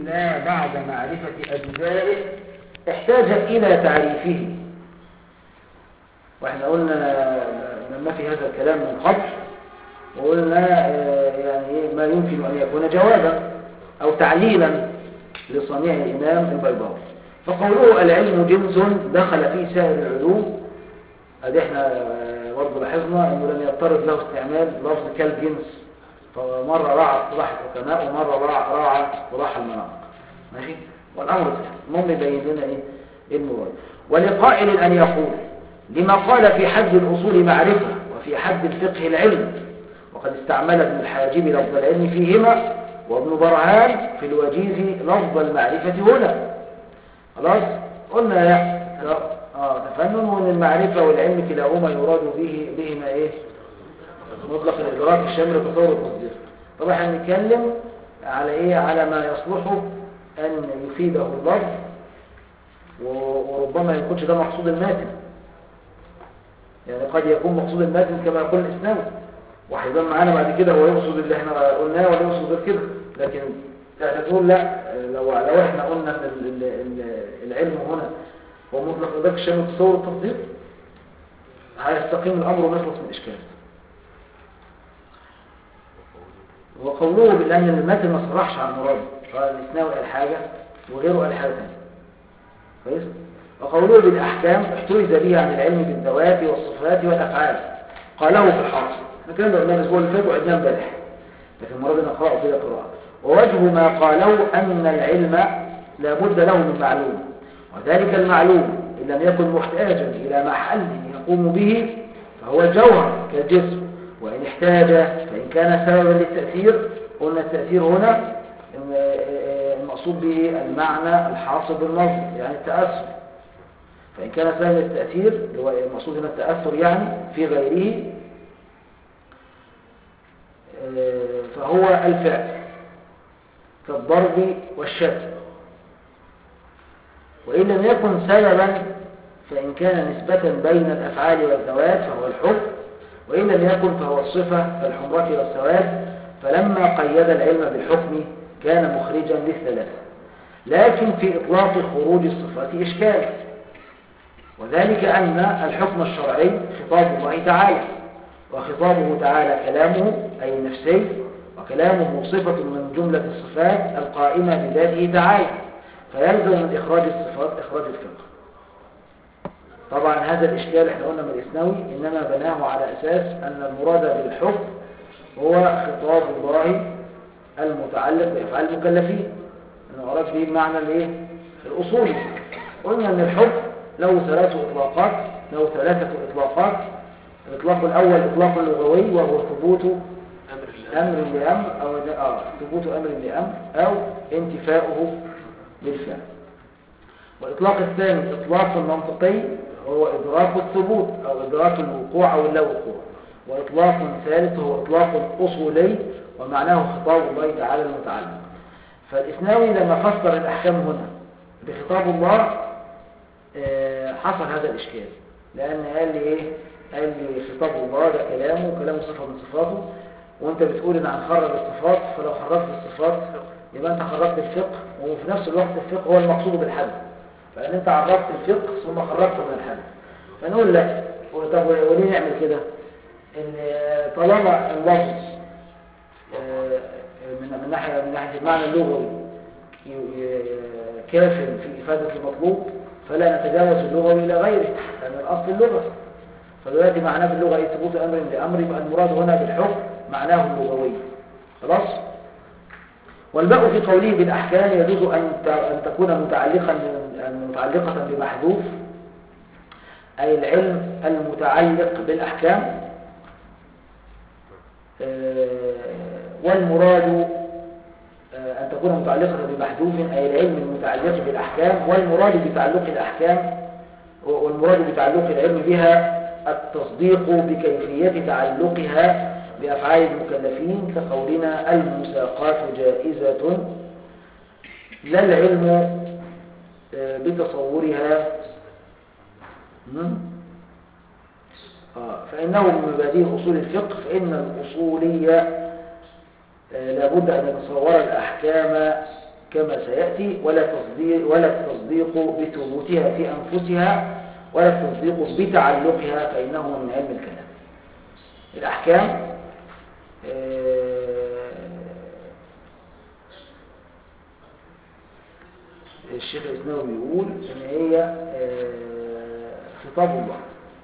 لا بعد معرفة أجزائه احتاج إلى تعريفه واحنا قلنا لما في هذا الكلام من قبل وقلنا آه، يعني ما يمكن أن يكون جوابا أو تعليلا لصنيع الإمام البيضاوي فقوله العلم جنس دخل فيه سائر العلوم ادي احنا آه، برضه لاحظنا انه لم يضطرد له استعمال لفظ كالجنس فمرة راعى اصطلاح الحكماء ومرة راعى راعى اصطلاح المناطق ماشي والامر سهل المهم يبين لنا ايه إيه المراد ولقائل ان يقول لما قال في حد الاصول معرفة وفي حد الفقه العلم وقد استعمل ابن الحاجب لفظ العلم فيهما وابن برهان في الوجيز لفظ المعرفة هنا خلاص قلنا يا اه تفنن وان المعرفة والعلم كلاهما يراد به بهما ايه مطلق الادراك الشامل التصور والتصديق طبعا احنا بنتكلم على ايه على ما يصلح ان يفيده اللفظ و- وربما يكونش ده مقصود الماتن يعني قد يكون مقصود الماتن كما يقول الاسلام وهيبان معانا بعد كده هو يقصد اللي احنا قلناه ولا يقصد غير كده لكن احنا تقول لا لو لو احنا قلنا ان ال- ال- ال- العلم هنا هو مطلق ادراك الشامل التصور والتصديق هيستقيم الامر ونخلص من الاشكال وقوله بأن المتن ما صرحش عن مراده قال الإسناوي قال حاجة وغيره قال حاجة ثانية كويس وقوله بالأحكام احترز به عن العلم بالذوات والصفات والأفعال قاله في الحاصل احنا كنا قلنا الأسبوع اللي فات وعدناه امبارح لكن المرة دي نقرأه كده قراءة ووجه ما قاله أن العلم لا بد له من معلوم وذلك المعلوم إن لم يكن محتاجا إلى محل يقوم به فهو الجوهر كالجسم وإن احتاج فإن كان سببا للتأثير قلنا التأثير هنا المقصود به المعنى الحاصل بالنظر يعني التأثر فإن كان سببا للتأثير اللي هو المقصود هنا التأثر يعني في غيره آه، فهو الفعل كالضرب والشتم وإن لم يكن سببا فإن كان نسبة بين الأفعال والذوات فهو الحكم وإن لم يكن فهو الصفة كالحمرة والسواد فلما قيد العلم بالحكم كان مخرجا للثلاثة لكن في إطلاق خروج الصفات إشكال وذلك أن الحكم الشرعي خطاب الله تعالى وخطابه تعالى كلامه أي نفسي وكلامه صفة من جملة الصفات القائمة بذاته تعالى فيلزم من إخراج الصفات إخراج الفقه طبعا هذا الإشكال احنا قلنا من الإسنوي إنما بناه على أساس أن المراد بالحكم هو خطاب الله المتعلق بأفعال المكلفين أنه أراد به المعنى الايه الأصولي قلنا أن الحكم له ثلاث إطلاقات له ثلاثة إطلاقات الإطلاق الأول إطلاق لغوي وهو ثبوت أمر لأمر أو آه ثبوت أمر لأمر أو انتفاؤه بالفعل والإطلاق الثاني إطلاق منطقي هو إدراك الثبوت أو إدراك الوقوع أو اللا وقوع وإطلاق ثالث هو إطلاق أصولي ومعناه خطاب الله تعالى المتعلق فالإسناوي لما فسر الأحكام هنا بخطاب الله آه، حصل هذا الإشكال لأن قال لي إيه قال لي خطاب الله ده كلامه وكلامه صفة من صفاته وانت بتقول ان هنخرج الصفات فلو خرجت الصفات يبقى انت خرجت الفقه وفي نفس الوقت الفقه هو المقصود بالحد فان انت عرفت الفقه ثم خرجته من الحد فنقول لا طب وليه نعمل كده ان طالما اللفظ آه، من من ناحيه من ناحيه المعنى اللغوي ي- ي- كاف في افاده المطلوب فلا نتجاوز اللغوي الى غيره لان الاصل اللغه فدلوقتي معناه في اللغه ايه ثبوت امر لامر يبقى المراد هنا بالحكم معناه اللغوي خلاص والباء في قوله بالاحكام يجوز ان ت- ان تكون متعلقا متعلقه بمحذوف اي العلم المتعلق بالاحكام آه، والمراد آه، أن تكون متعلقة بمحذوف أي العلم المتعلق بالأحكام والمراد بتعلق الأحكام والمراد بتعلق العلم بها التصديق بكيفية تعلقها بأفعال المكلفين كقولنا المساقات جائزة لا العلم آه، بتصورها مم؟ آه، فإنه من مبادئ أصول الفقه فإن الأصولية آه، لابد أن يتصور الأحكام كما سيأتي ولا تصديق ولا التصديق بثبوتها في أنفسها ولا التصديق بتعلقها فإنه من علم الكلام الأحكام آه، الشيخ الإسلام بيقول إن هي آه، خطاب الله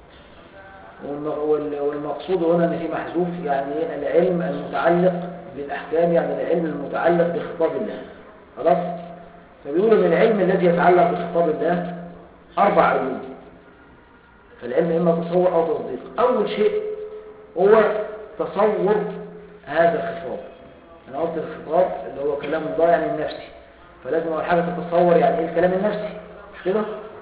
والمقصود هنا ان في محذوف يعني العلم المتعلق بالاحكام يعني العلم المتعلق بخطاب الله خلاص فبيقول ان العلم الذي يتعلق بخطاب الله اربع علوم فالعلم اما تصور او تصديق اول شيء هو تصور هذا الخطاب انا قلت الخطاب اللي هو كلام الله يعني النفسي فلازم اول حاجه تتصور يعني ايه الكلام النفسي مش كده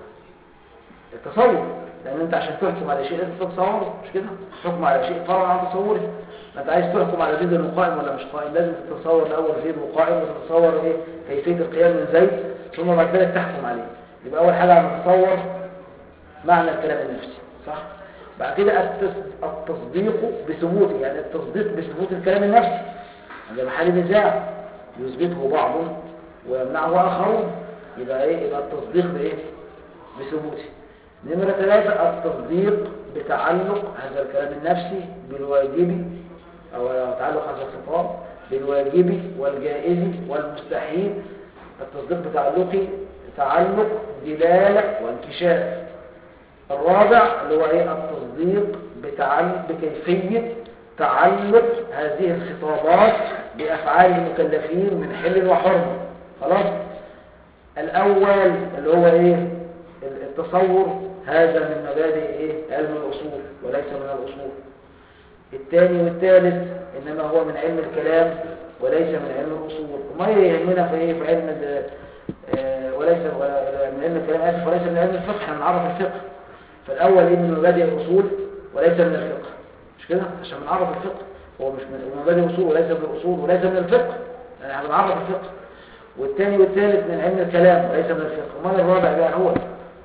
التصور لان انت عشان تحكم على شيء لازم تتصوره مش كده حكم على شيء فرع عن تصوره انت عايز تحكم على زيد انه قائم ولا مش قائم لازم تتصور الاول زيد وقائم وتتصور ايه كيفيه القيام من زيد ثم بعد ذلك تحكم عليه يبقى اول حاجه نتصور معنى الكلام النفسي صح بعد كده التصديق بثبوته يعني التصديق بثبوت الكلام النفسي هذا محل نزاع يثبته بعض ويمنعه اخرون يبقى ايه يبقى التصديق بايه بثبوته نمرة ثلاثة التصديق بتعلق هذا الكلام النفسي بالواجب أو تعلق هذا الخطاب بالواجب والجائز والمستحيل التصديق بتعلقه تعلق دلالة وانكشاف الرابع اللي هو ايه التصديق بتعلق بكيفية تعلق هذه الخطابات بأفعال المكلفين من حل وحرم خلاص الأول اللي هو ايه التصور هذا من مبادئ ايه علم الاصول وليس من الاصول الثاني والثالث انما هو من علم الكلام وليس من علم الاصول وما يهمنا في ايه في علم آه وليس من علم الكلام اسف وليس من علم الفقه احنا بنعرف الفقه فالاول ايه من مبادئ الاصول وليس من الفقه مش كده عشان بنعرف الفقه هو مش من مبادئ الاصول وليس من الاصول وليس من الفقه يعني احنا بنعرف الفقه والثاني والثالث من علم الكلام وليس من الفقه امال الرابع بقى هو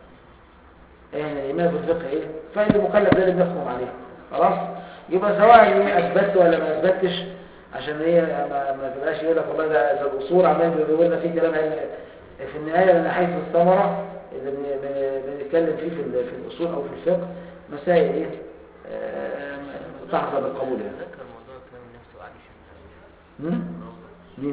ايه الإيمان بالفقه ايه فإن المكلف ده اللي بنحكم عليه خلاص يبقى سواء ايه اثبت ولا ما اثبتش عشان ايه ما, ما تبقاش يقول لك والله ده, ده الاصول عمال بيقول لنا فيه كلام علم في النهايه من حيث الثمره اللي بنتكلم فيه في في الاصول او في الفقه مسائل ايه آه تحظى بالقبول يعني ذكر موضوع الكلام النفسي وعلي مين؟ مين؟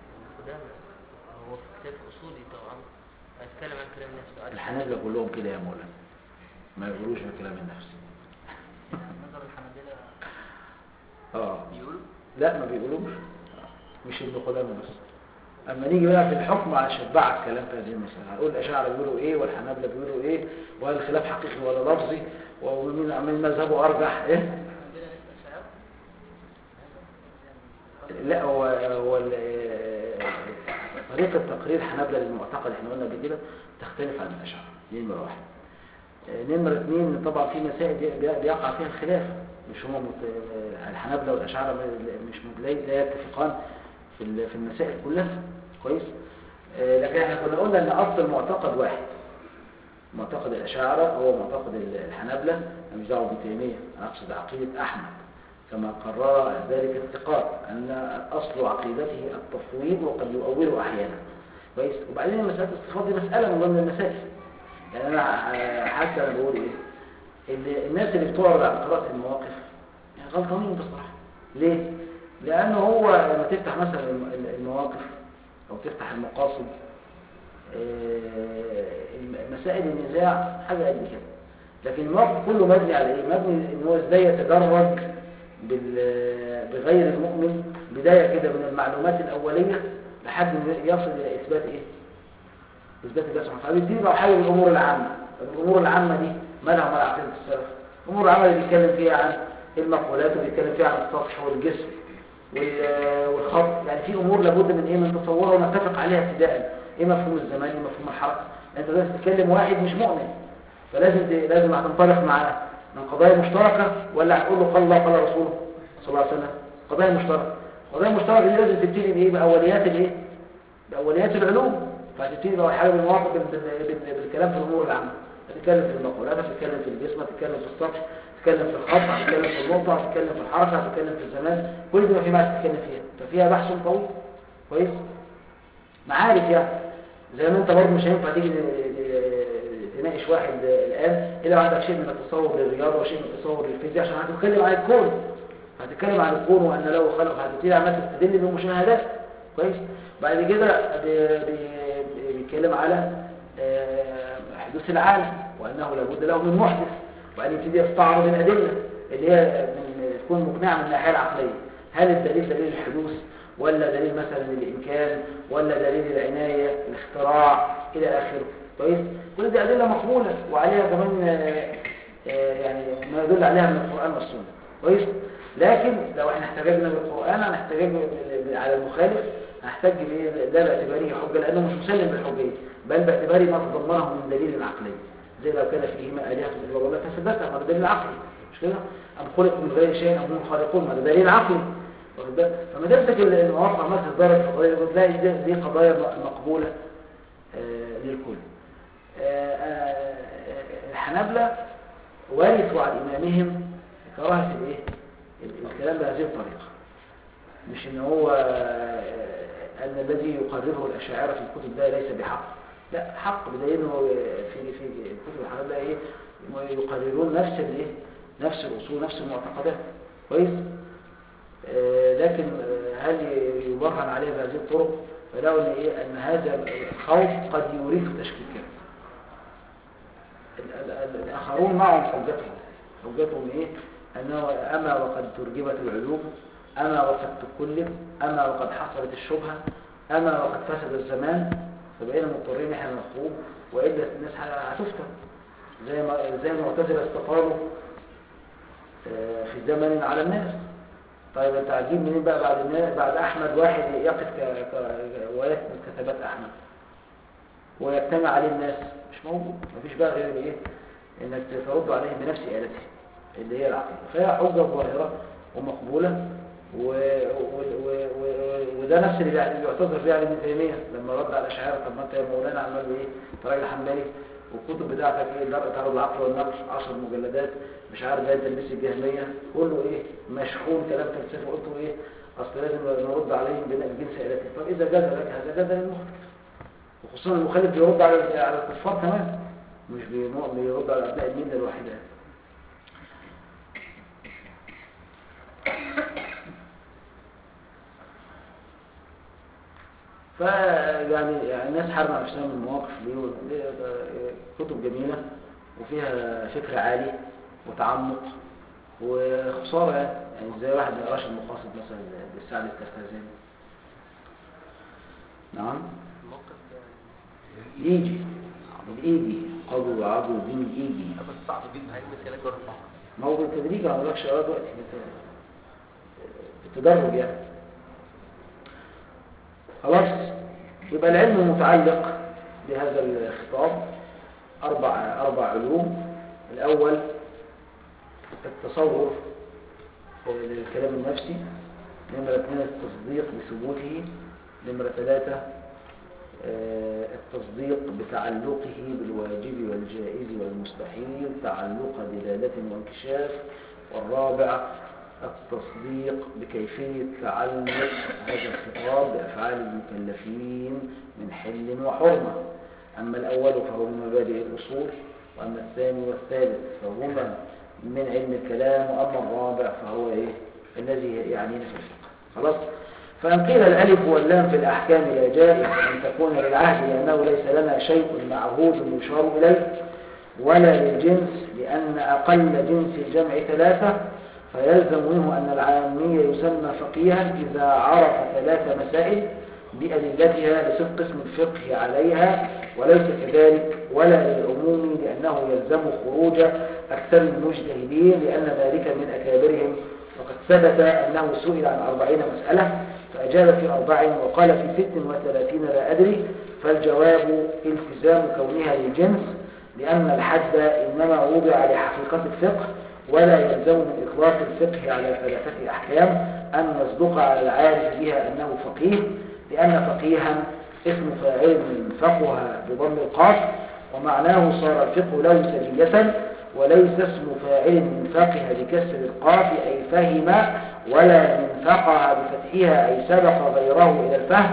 هو في كتاب اصولي طبعا هيتكلم عن كلام النفس وعلي الحنابلة كلهم كده يا مولانا ما يقولوش بالكلام النفسي نظر الحنابلة اه بيقولوا لا ما بيقولوش مش ابن قدامه بس اما نيجي بقى في الحكم على شبعة كلام في هذه المسألة هنقول الأشاعرة بيقولوا ايه والحنابلة بيقولوا ايه وهل الخلاف حقيقي ولا لفظي ومين عمال مذهبه ارجح ايه لا هو هو ال- طريقة تقرير حنابلة للمعتقد احنا قلنا قبل كده تختلف عن الأشاعرة دي نمرة واحد آه، نمرة اثنين طبعا في مسائل بي- بي- بيقع فيها الخلاف مش هم مت... آه، الحنابلة والأشاعرة ما- مش لا لا يتفقان في ال- في المسائل كلها كويس آه، لكن احنا كنا قلنا ان اصل المعتقد واحد معتقد الأشاعرة هو معتقد ال- الحنابلة أنا مش دعوه بابن تيمية أنا أقصد عقيدة أحمد كما قرر ذلك الثقات أن أصل عقيدته التفويض وقد يؤوله أحيانا كويس وبعدين مسألة الصفات دي مسألة من ضمن المسائل يعني أنا ح- حتى أنا بقول إيه اللي الناس اللي بتعرض عن قراءة المواقف يعني غلطانين بصراحة ليه؟ لأنه هو لما تفتح مثلا الم- ال- المواقف أو تفتح المقاصد آه، الم- مسائل النزاع حاجة قد كده لكن الموقف كله مبني على ايه مبني ان هو ازاي يتدرج بال- بغير المؤمن بداية كده من المعلومات الأولية لحد ما يصل إلى إثبات إيه؟ إثبات الله سبحانه وتعالى بيبتدي بقى حاجة الأمور العامة الأمور العامة دي مالها ومال عقيدة السلف الأمور العامة اللي بيتكلم فيها عن المقولات وبيتكلم فيها عن السطح والجسم وال- والخط يعني في أمور لابد من إيه من تصورها ونتفق عليها ابتداء إيه مفهوم الزمان إيه مفهوم الحركة أنت لازم تتكلم واحد مش مؤمن فلازم ت- لازم هتنطلق معاه من قضايا مشتركة ولا هتقول له قال الله قال رسوله صلى الله عليه وسلم قضايا مشتركة قضايا مشتركة دي لازم تبتدي بايه بأوليات الايه بأوليات العلوم فهتبتدي بأول حاجة بالمواقف بال- بال- بال- بالكلام في الأمور العامة هتتكلم في المقولات هتتكلم في الجسم هتتكلم في السطح هتتكلم في الخط هتتكلم في النقطة هتتكلم في الحركة هتتكلم في الزمان كل دي ما في ما تتكلم فيها ففيها بحث طويل كويس معارف يعني زي ما انت برضه مش هينفع تيجي ت- ت- تناقش واحد الان الا عندك شيء من التصور للرياضه وشيء من التصور للفيزياء عشان هتتكلم عن الكون هتتكلم عن الكون وان له خلق هتبتدي عمال تستدل بمشاهدات كويس بعد كده بي- بي- بيتكلم على آه، حدوث العالم وانه لابد له من محدث وبعدين يبتدي يستعرض الادله اللي هي من تكون مقنعه من الناحيه العقليه هل الدليل دليل الحدوث ولا دليل مثلا الامكان ولا دليل العنايه الاختراع الى اخره كويس كل دي ادله مقبوله وعليها كمان آه، آه، يعني ما يدل عليها من القران والسنه كويس لكن لو احنا احتججنا بالقران هنحتاج بال- على المخالف هنحتاج بايه ده باعتباره حجه لانه مش مسلم بالحجيه بل باعتباره ما تضمنه من دليل عقلي زي لو كان فيهما الهه الا الله فثبتها ما ده دليل عقلي مش كده ام خلقوا من غير شيء ام هم الخالقون ما ده دليل عقلي واخد بالك؟ فما تمسك المواقع مثلا تدرج في قضايا بتلاقي دي دي قضايا مقبوله آه، للكل آه، آه، الحنابلة ورثوا عن إمامهم كراهة الإيه؟ ال- الكلام بهذه الطريقة مش إن هو آه، أن الذي يقرره الأشاعرة في الكتب ده ليس بحق لا حق بدليل إنه في في كتب الحنابلة إيه يقررون نفس الإيه؟ نفس الأصول نفس المعتقدات كويس آه، لكن آه، هل يبرهن عليه بهذه الطرق فلو ان ايه ان هذا الخوف قد يورث تشكيكا ال- ال- ال- الاخرون معهم حجتهم حجتهم ايه انه اما وقد ترجمت العلوم اما وقد تكلم اما وقد حصلت الشبهه اما وقد فسد الزمان فبقينا مضطرين احنا نخوض والا الناس هتفتن زي ما زي ما المعتزله استقالوا آه، في زمن على الناس طيب انت هتجيب منين بقى بعد النا- بعد احمد واحد يقف ك- ك- ويكتب كتابات احمد ويجتمع عليه الناس مش موجود مفيش بقى غير ايه انك ترد عليهم بنفس آلته اللي هي العقيده فهي حجه ظاهره ومقبوله و... و... و... و... وده نفس اللي بيع- اللي بيعتذر بيه على ابن تيميه لما رد على الاشاعره طب ما انت يا مولانا عمال ايه انت راجل حنبلي والكتب بتاعتك ايه درء تعرض العقل والنقل 10 مجلدات مش عارف بقى تلبس الجهميه كله ايه مشحون كلام فلسفي قلت له ايه اصل لازم نرد عليهم بناء بجنس آلته طب اذا جاز لك هذا جاز للمخالف وخصوصا المخالف بيرد على على الكفار كمان مش بيمو- بيرد على ابناء المله الوحيده فيعني يعني الناس حرمة نفسها من المواقف دي و- دي- ده- كتب جميلة وفيها فكر عالي وتعمق وخسارة يعني يعني زي واحد ما يقراش المقاصد مثلا للسعد الترتزاني نعم الموقف ده يجي الإيدي قالوا وعبوا دين الإيدي بس صعب جدا هاي مسألة جربة ما هو بالتدريج ما بقولكش اه دلوقتي بت- بالتدرج يعني خلاص يبقى العلم متعلق بهذا الخطاب أربع أربع علوم الأول التصور آه، للكلام النفسي نمرة اثنين التصديق بثبوته نمرة ثلاثة آه، التصديق بتعلقه بالواجب والجائز والمستحيل تعلق دلالة وانكشاف والرابع التصديق بكيفية تعلق هذا الخطاب بأفعال المكلفين من حل وحرمة أما الأول فهو من مبادئ الأصول وأما الثاني والثالث فهما من علم الكلام وأما الرابع فهو إيه الذي يعنينا في الفقه خلاص فإن قيل الألف واللام في الأحكام لا جائز أن تكون للعهد لأنه ليس لنا شيء معهود يشار إليه ولا للجنس لأن أقل جنس الجمع ثلاثة فيلزم منه أن العامية يسمى فقيها إذا عرف ثلاث مسائل بأدلتها لصدق اسم الفقه عليها وليس كذلك ولا للعموم لأنه يلزم خروج أكثر المجتهدين لأن ذلك من أكابرهم وقد ثبت أنه سئل عن أربعين مسألة فأجاب في أربع وقال في ست وثلاثين لا أدري فالجواب التزام كونها للجنس لأن الحد إنما وضع لحقيقة الفقه ولا يلزم من إطلاق الفقه على ثلاثة أحكام أن يصدق على العارف بها أنه فقيه لأن فقيها اسم فاعل من فقه بضم القاف ومعناه صار الفقه له سجية وليس اسم فاعل من فقه بكسر القاف أي فهم ولا من فقه بفتحها أي سبق غيره إلى الفهم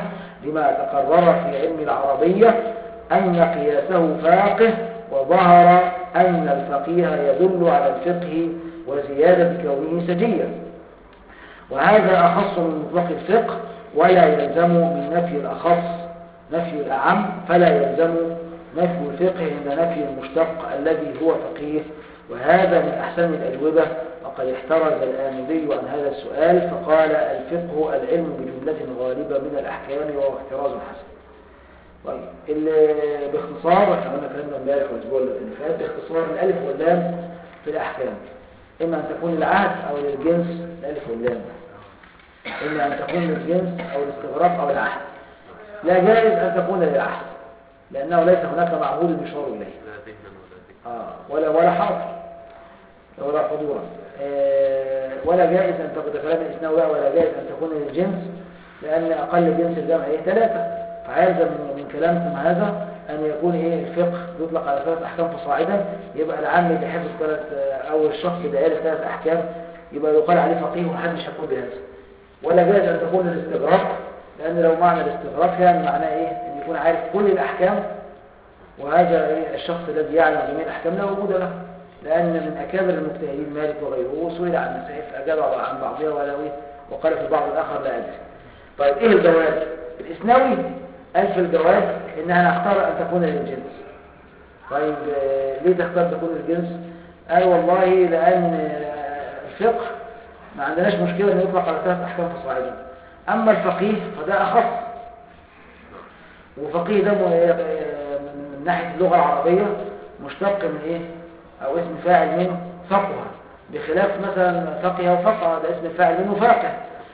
لما تقرر في علم العربية أن قياسه فاقه وظهر أن الفقيه يدل على الفقه وزيادة كونه سجيا وهذا أخص من مطلق الفقه ولا يلزم من نفي الأخص نفي الأعم فلا يلزم نفي الفقه عند نفي المشتق الذي هو فقيه وهذا من أحسن الأجوبة وقد احترز الآمدي عن هذا السؤال فقال الفقه العلم بجملة غالبة من الأحكام وهو احتراز حسن طيب ال- باختصار احنا قلنا كلامنا امبارح والاسبوع اللي فات باختصار الالف واللام في الاحكام اما ان تكون للعهد او للجنس الالف واللام اما ان تكون للجنس او الاستغراق او العهد لا جائز ان تكون للعهد لانه ليس هناك معمول يشار اليه لا ذهنا ولا ذكر آه ولا ولا حاضر ولا حضورا آه ولا جائز ان تكون كلام الاسناوي بقى ولا جائز ان تكون للجنس لان اقل جنس الجمع ايه ثلاثه فيلزم من من كلامكم هذا ان يكون ايه الفقه يطلق على ثلاث احكام فصاعدا يبقى العام اللي حفظ ثلاث آه، او الشخص اللي عرف ثلاث احكام يبقى يقال عليه فقيه ومحدش يقول بهذا ولا جائز ان تكون الاستغراق لان لو معنى الاستغراق يعني معناه ايه ان يكون عارف كل الاحكام وهذا إيه الشخص الذي يعلم جميع الأحكام لا وجود له لأن من أكابر المجتهدين مالك وغيره سئل عن مسائل فأجاب عن بعضها ولا إيه وقال في بعض الآخر لا أدري طيب إيه الجواب؟ الإسناوي قال في الجواب إنها نختار أن تكون للجنس طيب آه، ليه تختار تكون للجنس؟ قال والله لأن آه، الفقه ما عندناش مشكلة أن يطلق على ثلاث أحكام فصاعدا أما الفقيه فده أخص وفقيه ده م- آه، من ناحية اللغة العربية مشتق من إيه؟ أو اسم فاعل منه فقه بخلاف مثلا فقه وفقه ده اسم فاعل منه فاقه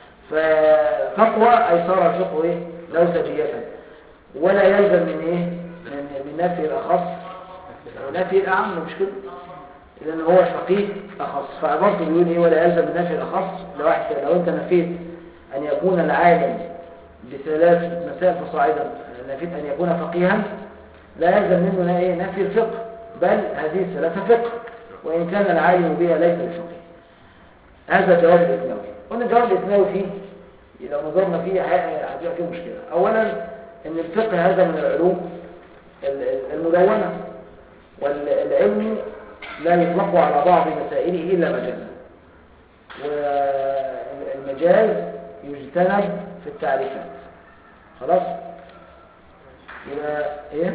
ففقوة أي صار الفقه إيه؟ لو سجية ولا يلزم من إيه؟ من, من نفي الأخص نفي الأعم مش كده لأن هو الفقيه أخص فعبارته بيقول إيه ولا يلزم من نفي الأخص لو, واحد لو أنت نفيت أن يكون العالم بثلاث مسائل فصاعدا نفيت أن يكون فقيها لا يلزم منه ايه نفي الفقه بل هذه الثلاثة فقه وإن كان العالم بها ليس بفقه هذا جواب الإثناوي قلنا جواب الإثناوي فيه لو نظرنا فيه ه- هتبقى فيه مشكلة أولا أن الفقه هذا من العلوم ال- ال- المدونة والعلم لا يطلق على بعض مسائله إلا مجازا والمجاز يجتنب في التعريفات خلاص يبقى ايه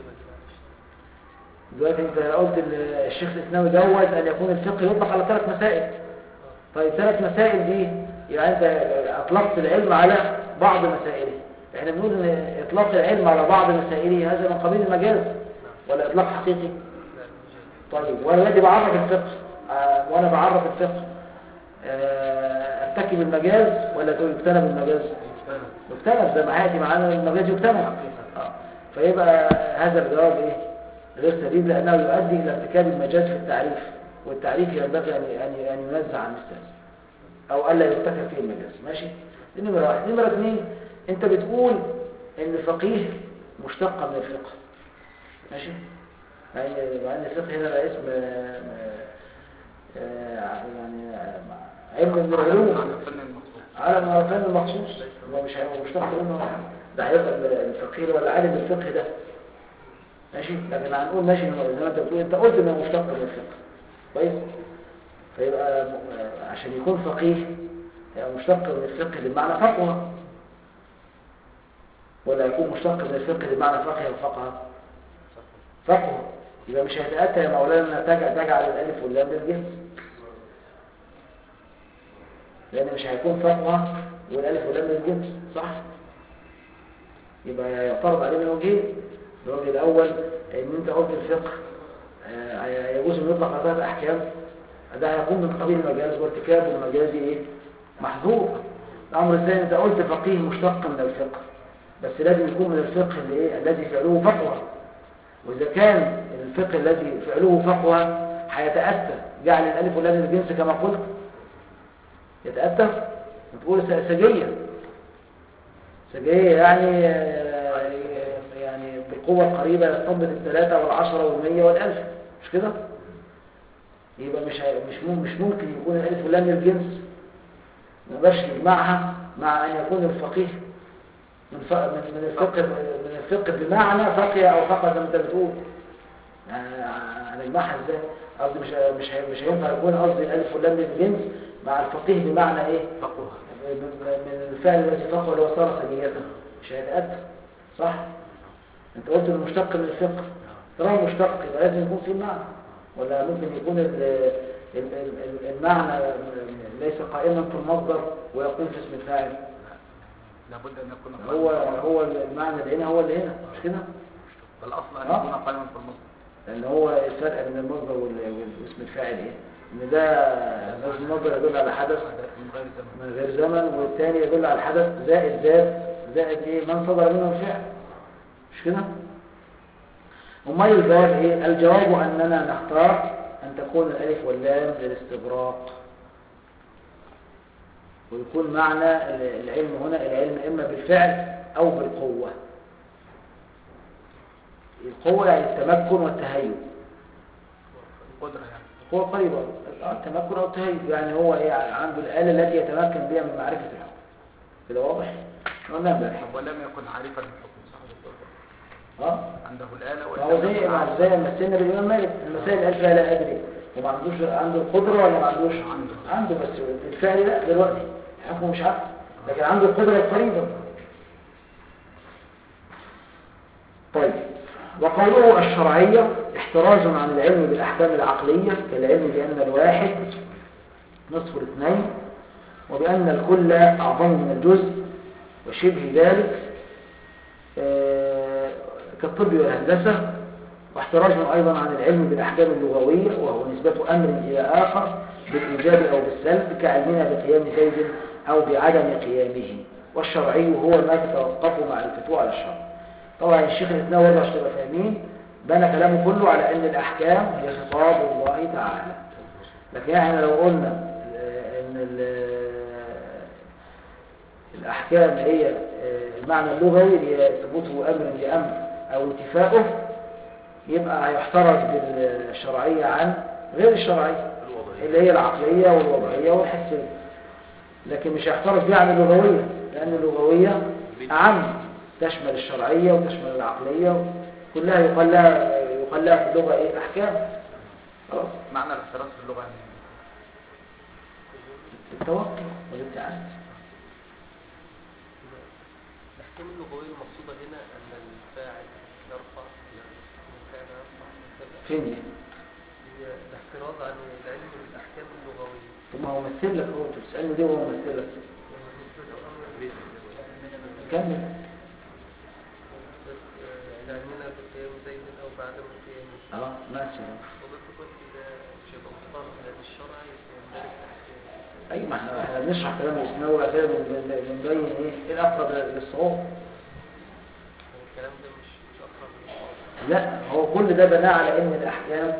دلوقتي انت قلت ال- الشيخ الاسلامي جوز ان يكون الفقه يطلق على ثلاث مسائل طيب ثلاث مسائل دي يعني انت اطلقت العلم على بعض مسائله احنا بنقول ان اطلاق العلم على بعض مسائله هذا من قبيل المجاز ولا اطلاق حقيقي طيب وانا الذي بعرف الفقه آه، وانا بعرف الفقه آه، ارتكب المجاز ولا يجتنب المجاز يجتنب زي ما هياتي معانا المجاز يجتنب آه. فيبقى هذا الجواب ايه غير سديد لانه يؤدي الى ارتكاب المجاز في التعريف والتعريف ينبغي ان ان ان ينزع عن الاستاذ او الا يرتكب فيه المجاز ماشي دي نمره واحد نمره اثنين انت بتقول ان الفقيه مشتق من الفقه ماشي مع ان مع ان الفقه هنا بقى اسم آه، آه، يعني آه، علم من العلوم على ما كان المخصوص هو مش هيبقى مشتق منه ده هيبقى الفقيه ولا عالم الفقه ده ماشي لكن هنقول ماشي إنه زي ما انت بتقول انت قلت انه مشتق من الفقه كويس فيبقى م- عشان يكون فقيه يبقى مشتق من الفقه بمعنى فقه ولا يكون مشتق من الفقه بمعنى فقه وفقه فقه يبقى مش هيتأتى يا مولانا تجعل, تجعل الألف واللام للجنس لأن مش هيكون فقه والألف واللام للجنس صح يبقى يعترض عليه من وجهين الوجه الأول إن أنت قلت الفقه آه، يجوز أن يطلق على ثلاث أحكام ده هيكون من قبيل المجاز وارتكاب المجاز إيه؟ محظور الأمر الثاني أنت قلت فقيه مشتق من الفقه بس لازم يكون من الفقه اللي إيه؟ الذي فعله فقوة وإذا كان الفقه الذي فعله فقوة هيتأتى جعل الألف واللام للجنس كما قلت يتأتى بتقول س- سجية سجية يعني آه، يعني بالقوة القريبة يستنبط الثلاثة والعشرة والمية والألف مش كده؟ يبقى مش هي- مش مم- مش ممكن يكون الألف واللام للجنس ما نقدرش نجمعها مع أن يكون الفقيه من ف... من من الفقه من الفقه بمعنى فقه او فقه زي ما انت بتقول يعني هنجمعها ازاي قصدي مش مش هي- مش هينفع يكون قصدي الالف واللام للجنس مع الفقيه بمعنى ايه فقه من من الفعل الذي فقه اللي هو صار سجيته مش هيتأتى صح انت قلت انه مشتق من الفقه طالما مشتق يبقى لازم يكون فيه معنى ولا ممكن يكون ال- ال- ال- ال- المعنى ليس قائما في المصدر ويقوم في اسم الفاعل لابد ان يكون هو قائما. هو المعنى اللي هنا هو اللي هنا مش كده بالاصل ان آه. يكون قائما في المصدر لان هو الفرق بين المصدر وال- واسم الفاعل ايه ان ده لازم المصدر يدل على حدث من غير زمن من غير زمن والتاني يدل على الحدث زائد ذات زائد ايه من صدر منه الفعل مش كده امال الجواب ايه الجواب اننا نختار ان تكون الالف واللام للاستغراق ويكون معنى ال- العلم هنا العلم اما بالفعل او بالقوه القوه يعني التمكن والتهيؤ قدرة يعني هو قريب آه، التمكن او التهيؤ يعني هو ايه عنده الاله التي يتمكن بها من معرفه الحكم كده واضح قلنا امبارح طب ولم يكن عارفا بالحكم صح يا دكتور؟ اه عنده الآلة ما هو زي ما زي ما مثلنا بالامام مالك المسائل قال فيها لا ادري وما عندوش عنده القدره ولا ما عندوش عنده. عنده بس الفعل لا دلوقتي حكمه مش عارف لكن عنده القدره القريبه طيب وقوله الشرعيه احتراز عن العلم بالاحكام العقليه كالعلم بان الواحد نصف الاثنين وبان الكل اعظم من الجزء وشبه ذلك آه، كالطب والهندسة واحتراج أيضا عن العلم بالأحكام اللغوية وهو نسبة أمر إلى آخر بالإيجاب أو بالسلب كعلمنا بقيام زيد أو بعدم قيامه والشرعي هو ما تتوقف معرفته على الشرع طبعا الشيخ الاثنين برضه عشان تبقى فاهمين بنى كلامه كله على أن الأحكام هي خطاب الله تعالى لكن احنا لو قلنا آه، أن ال- الأحكام هي آه، المعنى اللغوي اللي هي ثبوته أمر لأمر أو انتفاؤه يبقى هيحترز بالشرعية عن غير الشرعية اللي هي العقلية والوضعية والحسية لكن مش هيحترز بيها عن اللغوية لأن اللغوية أعم تشمل الشرعية وتشمل العقلية كلها يقال لها يقال لها في اللغة إيه أحكام خلاص معنى الاحتراز في اللغة يعني التوقي والابتعاد الأحكام اللغوية المقصودة هنا أن الفاعل يرفع من كان يرفع كذا فين دي؟ هي الاحتراز عن العلم بالأحكام اللغوية ثم هو مثل لك هو انت بتسألني ليه وهو مثل لك وهو نسبة أمر كمل علمنا بقيام زيد أو بعدم قيامه اه ماشي وقلت قلت إذا مش يبقى مختار من الشرع يندرج تحت اي ما احنا احنا بنشرح كلام الاسماوي وبعد كده بن- بن- بنبين ايه ايه الاقرب للصواب الكلام ده مش مش أقرب للصواب لا هو كل ده بناء على ان الاحكام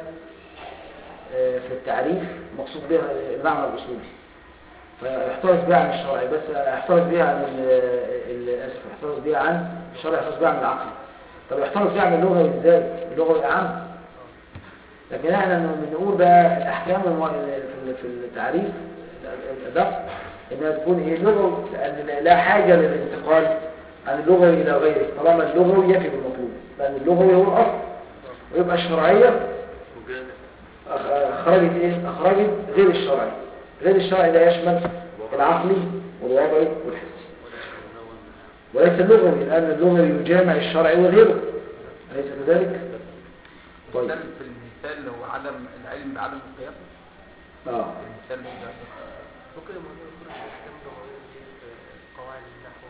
آه، في التعريف مقصود بها المعنى الاصولي فيحترز بها عن الشرعي بس يحترز بها عن ال- ال- اسف يحترز بها عن الشرع يحترز بها عن العقل طب يحترز بها عن اللغوي ازاي اللغوي عام لكن احنا بنقول بقى الاحكام الم- في في التعريف الادق انها تكون ايه لغوي لان لا حاجه للانتقال عن اللغوي الى غيره طالما اللغوي يفي بالمطلوب لان اللغوي هو الاصل ويبقى الشرعيه أخ- اخرجت ايه اخرجت غير الشرعي غير الشرعي ده يشمل العقلي والوضعي والحسي وليس اللغوي لان اللغوي يجامع الشرعي وغيره اليس كذلك طيب المثال في المثال اللي هو عدم العلم بعدم القيام اه المثال ده ممكن الموضوع يكون الأحكام اللغوية دي في قواعد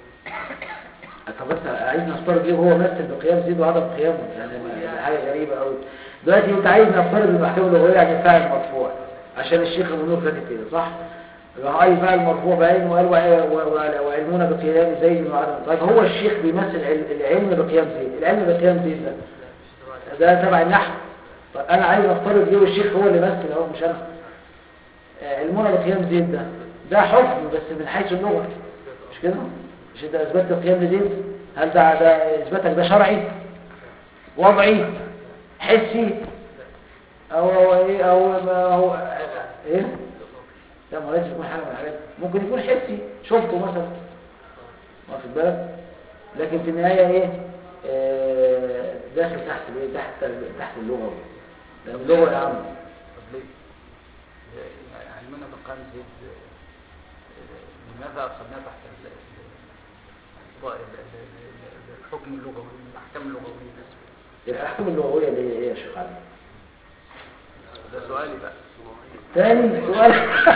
النحو طب بس عايز نفترض ايه وهو مثل بقيام زيد وعدم قيامه يعني ما- حاجه غريبه قوي دلوقتي انت عايز نفترض الاحكام اللغويه يعني فاعل مرفوع عشان الشيخ ابو نور كاتب كده صح يبقى اي فاعل مرفوع باين وقال وع- وع- وعلمونا بقيام زيد وعدم طيب هو الشيخ بيمثل العلم- العلم بقيام زيد العلم بقيام زيد ده ده تبع النحو طب انا عايز افترض ايه والشيخ هو اللي مثل اهو مش انا آه، علمونا بقيام زيد ده ده حكم بس من حيث اللغه مش كده مش انت اثبتت القيام لزيد هل ده ده اثباتك ده شرعي وضعي حسي او او ايه او ما هو ايه لا ما لازم يكون حاجه من الحاجات دي. ممكن يكون حسي شفته مثلا واخد بالك لكن في النهاية ايه آه، داخل تحت الايه تحت تحت اللغة لأن اللغة يا عم طب ليه؟ يعني علمنا مقام زيد آه، لماذا أصلنا تحت ال- ال- ال- ال- ال- الحكم اللغوي الأحكام اللغوية الأحكام اللغوية اللي هي ايه يا شيخ علي ده سؤالي بقى ثاني سؤال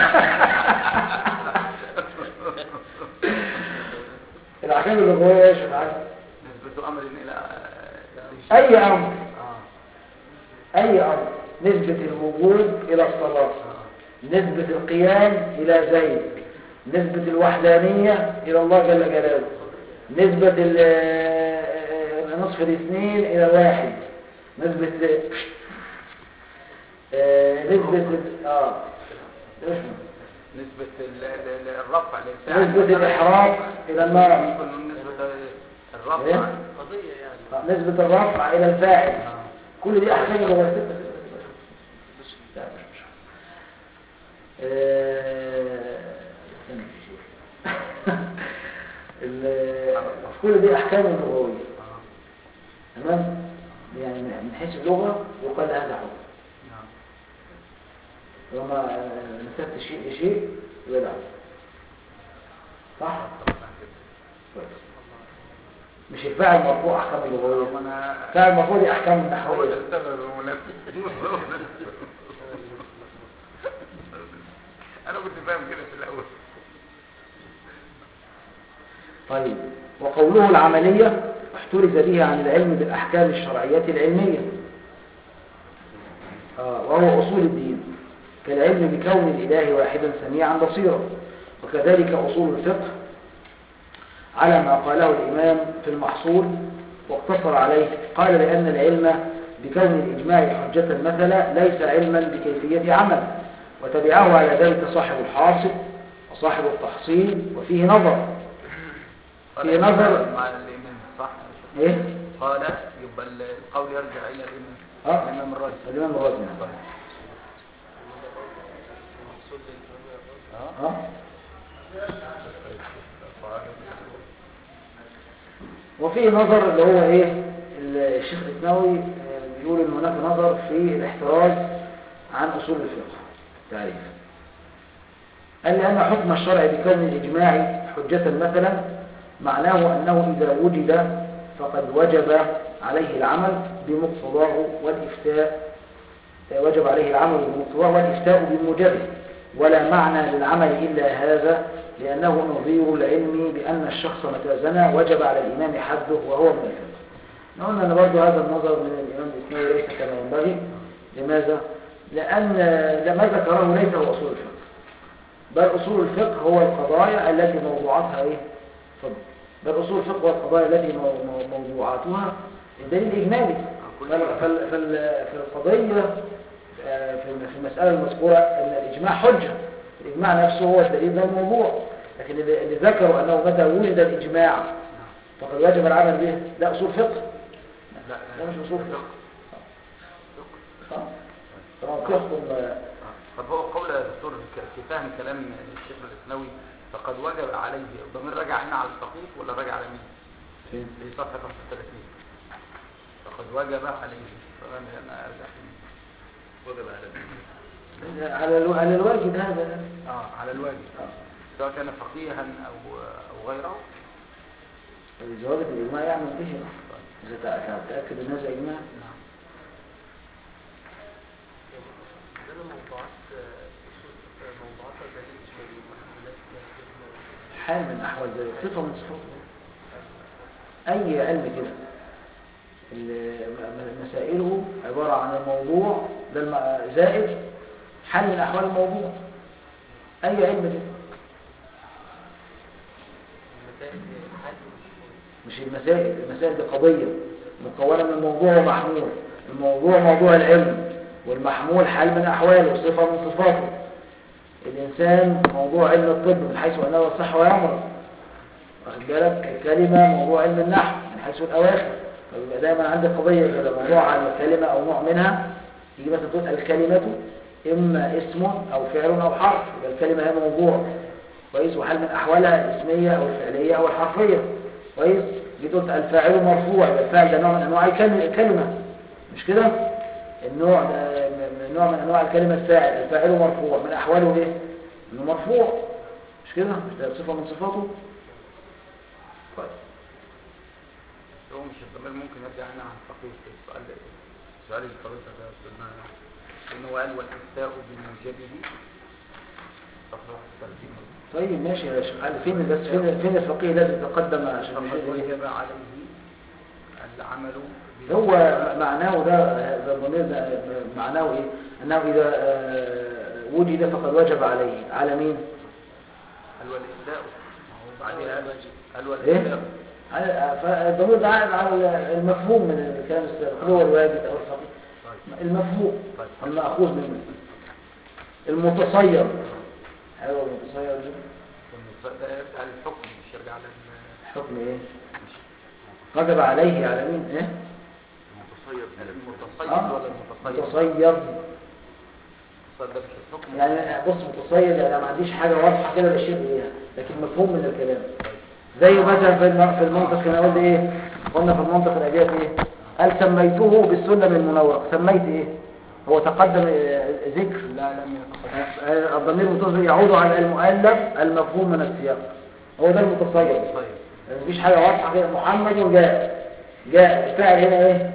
الأحكام اللغوية يا شيخ علي نسبة أمر إلى أي أمر آه أي أمر نسبة الوجود إلى الصلاة آه نسبة القيام إلى زيد نسبة الوحدانية إلى الله جل جلاله نسبة ال- آه، نصف الاثنين إلى الواحد نسبة آه، نسبة اه إيش؟ نسبة ال- ال- ال- الرفع للفعل نسبة الإحراق إلى النار ممكن نقول نسبة الرفع إيه؟ قضية يعني آه، نسبة الرفع إلى الفاعل آه. كل دي أحكام لغوية لا مش مش آه، استنى في شيء. ال- كل دي أحكام لغوية آه. تمام يعني من حيث اللغة يقال هذا حكم نعم. وما نسبت شيء لشيء يبقى ده حكم. صح؟ طبعاً كده. كويس. مش الفاعل مرفوع أحكام اللغوية وأنا الفاعل مرفوع دي أحكام هو النحوية ده السبب المناسب أنا كنت فاهم كده في الأول طيب وقوله العملية احترز به عن العلم بالأحكام الشرعية العلمية آه وهو أصول الدين كالعلم بكون الإله واحدا سميعا بصيرا وكذلك أصول الفقه على ما قاله الإمام في المحصول واقتصر عليه قال لأن العلم بكون الإجماع حجة مثلا ليس علما بكيفية عمل وتبعه على ذلك صاحب الحاصل وصاحب التحصيل وفيه نظر في نظر- مع الإمام صح إيه؟ قال يبقى القول يرجع إلى الإمام اه الإمام الرازي الإمام الرازي طيب. المقصود للإمام الرازي اه وفي نظر اللي هو ايه الشيخ الاسناوي آه، بيقول ان هناك نظر في الاحتراز عن اصول الفقه تعريف قال لان حكم الشرع بكون الاجماع حجة مثلا معناه انه اذا وجد فقد وجب عليه العمل بمقتضاه والافتاء آه، وجب عليه العمل بمقتضاه والافتاء بموجبه ولا معنى للعمل الا هذا لأنه نظير العلم بأن الشخص متى زنى وجب على الإمام حده وهو من الفقه قلنا أن برضو هذا النظر من الإمام الإسماعيلي ليس كما ينبغي لماذا؟ لأن لما ذكره ليس هو أصول الفقه بل أصول الفقه هو القضايا التي موضوعاتها إيه؟ فضل بل أصول الفقه هو القضايا التي مو- مو- موضوعاتها الدليل الإجمالي فال- فال- فال- في القضية آه، في في المسألة المذكورة أن الإجماع حجة الإجماع نفسه هو الدليل ده الموضوع لكن اللي اللي ذكروا أنه متى وجد الإجماع فقد وجب العمل به ده أصول فقه لا ده مش أصول فقه صح؟ طبعا تحكم آه، طب هو قول يا دكتور ك- في فهم كلام الشيخ الاسنوي فقد وجب عليه الضمير راجع هنا على الفقيه ولا راجع على مين؟ فين؟ في صفحه 35 فقد وجب عليه فانا انا ارجع لمين؟ وجب على مين؟ على الو- على الواجب هذا اه على الواجب آه. سواء كان فقيها او او غيره الجواب الإجماع يعمل به إذا تأ- تأكد أن هذا إجماع نعم عندنا موضوعات آه، أصول آه، موضوعات دليل إجمالي محمولات جبنة حال من أحوال ذلك صفة من صفات الله. أي علم كده ال- م- مسائله عبارة عن الموضوع ده الم- زائد حل من أحوال الموضوع أي علم كده المسائل حل مش المسائل المسائل دي قضية مكونة من موضوع ومحمول الموضوع موضوع العلم والمحمول حال من أحواله صفة من صفاته الإنسان موضوع علم الطب من حيث أنه الصح ويمرض واخد بالك الكلمة موضوع علم النحو من حيث الأواخر فيبقى دايما عندك قضية كده موضوع عن الكلمة أو نوع منها يجي مثلا تقول الكلمة إما اسم أو فعل أو حرف يبقى الكلمة هي موضوع كويس وحال من أحوالها الاسمية أو الفعلية أو الحرفية كويس جيت قلت الفاعل مرفوع يبقى الفاعل ده نوع من انواع الكلمه الكلمة. مش كده النوع ده من- نوع من انواع الكلمه الفاعل الفاعل مرفوع من احواله ايه انه مرفوع مش كده مش ده صفه من صفاته طيب هو مش الضمير ممكن يرجع هنا عن فقيه في السؤال السؤال اللي طريقة ده قلنا انه قال والافتاء بموجبه تصلح الترجيح طيب ماشي يا شيخ علي فين بس فين فين الفقيه الذي تقدم عشان فقد يشير إليه؟ وجب عليه العمل به. هو معناه ده ده الضمير ده معناه ايه انه اذا آه، وجد فقد وجب عليه على مين هل والافتاء ما هو بعدها هل ايه والافتاء على- فالضمير ده عائد على المفهوم من الكلام السابق هو الواجب او الفقيه طيب المفهوم طيب المأخوذ منه المتصير ايوه المتصير ده والمتص- ده يرجع للحكم مش يرجع لل حكم ايه وجب عليه على مين ايه المتصيد المتصيد آه. ولا المتصيد متصير المتصيد ده مش الحكم يعني بص متصير يعني أنا ما عنديش حاجه واضحه كده للشيء ايه لكن مفهوم من الكلام زي مثلا في الم- في المنطق كنا قلنا ايه قلنا في المنطق الابيات ايه قال سميته بالسلم المنورق سميت ايه هو تقدم آه، ذكر لا لم يتقدم آه، الضمير المتصل يعود على المؤلف المفهوم من السياق هو ده المتصير طيب مفيش حاجه واضحه كده محمد جاء جاء الفاعل هنا ايه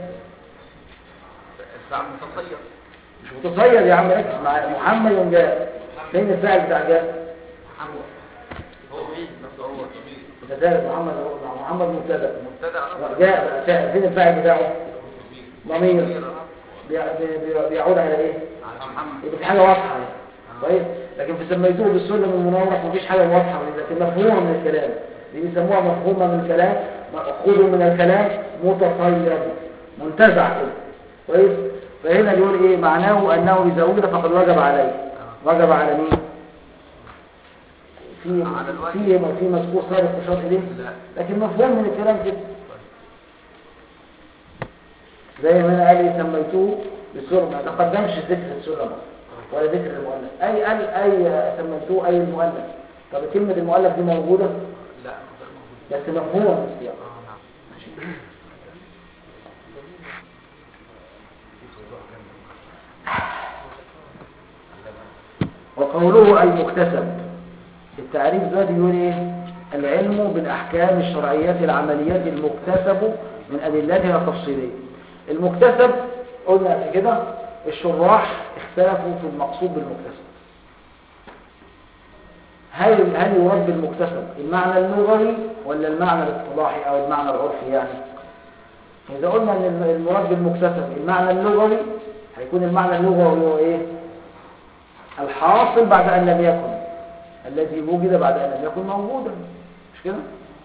الفعل متصيد مش متصير يا عم ركز مع محمد جاء فين الفاعل بتاع جاء محمد هو مين نفسه هو انت تعرف محمد مع محمد مبتدا مبتدا جاء فا- فين الفاعل بتاعه ضمير بيع- بي- بي- بيعود على ايه على محمد يبقى في حاجه واضحه يعني. كويس لكن في سميتوه بالسلم المنورق مفيش حاجه واضحه لكن مفهومه من الكلام دي بيسموها مفهومه من الكلام مأخوذ من الكلام متصير منتزع كده كويس فهنا بيقول ايه معناه انه اذا وجد فقد وجب عليه وجب على مين في على الوجه. في في مذكور سابق اشار اليه لا لكن مفهوم من الكلام كده زي ما انا قال لي سميتوه بالسلم ما تقدمش ذكر السلم ولا ذكر المؤلف اي قال اي سميتوه اي المؤلف طب كلمه المؤلف دي موجوده لا غير موجود بس مفهومه من السياق اه نعم وقوله المكتسب التعريف ده بيقول ايه العلم بالاحكام الشرعيات العمليات المكتسب من ادلتها التفصيليه المكتسب قلنا قبل كده الشراح اختلفوا في المقصود بالمكتسب هل هل يراد بالمكتسب المعنى اللغوي ولا المعنى الاصطلاحي او المعنى العرفي يعني اذا قلنا ان المراد بالمكتسب المعنى اللغوي هيكون المعنى اللغوي هو ايه الحاصل بعد أن لم يكن الذي وجد بعد أن لم يكن موجودا مش كده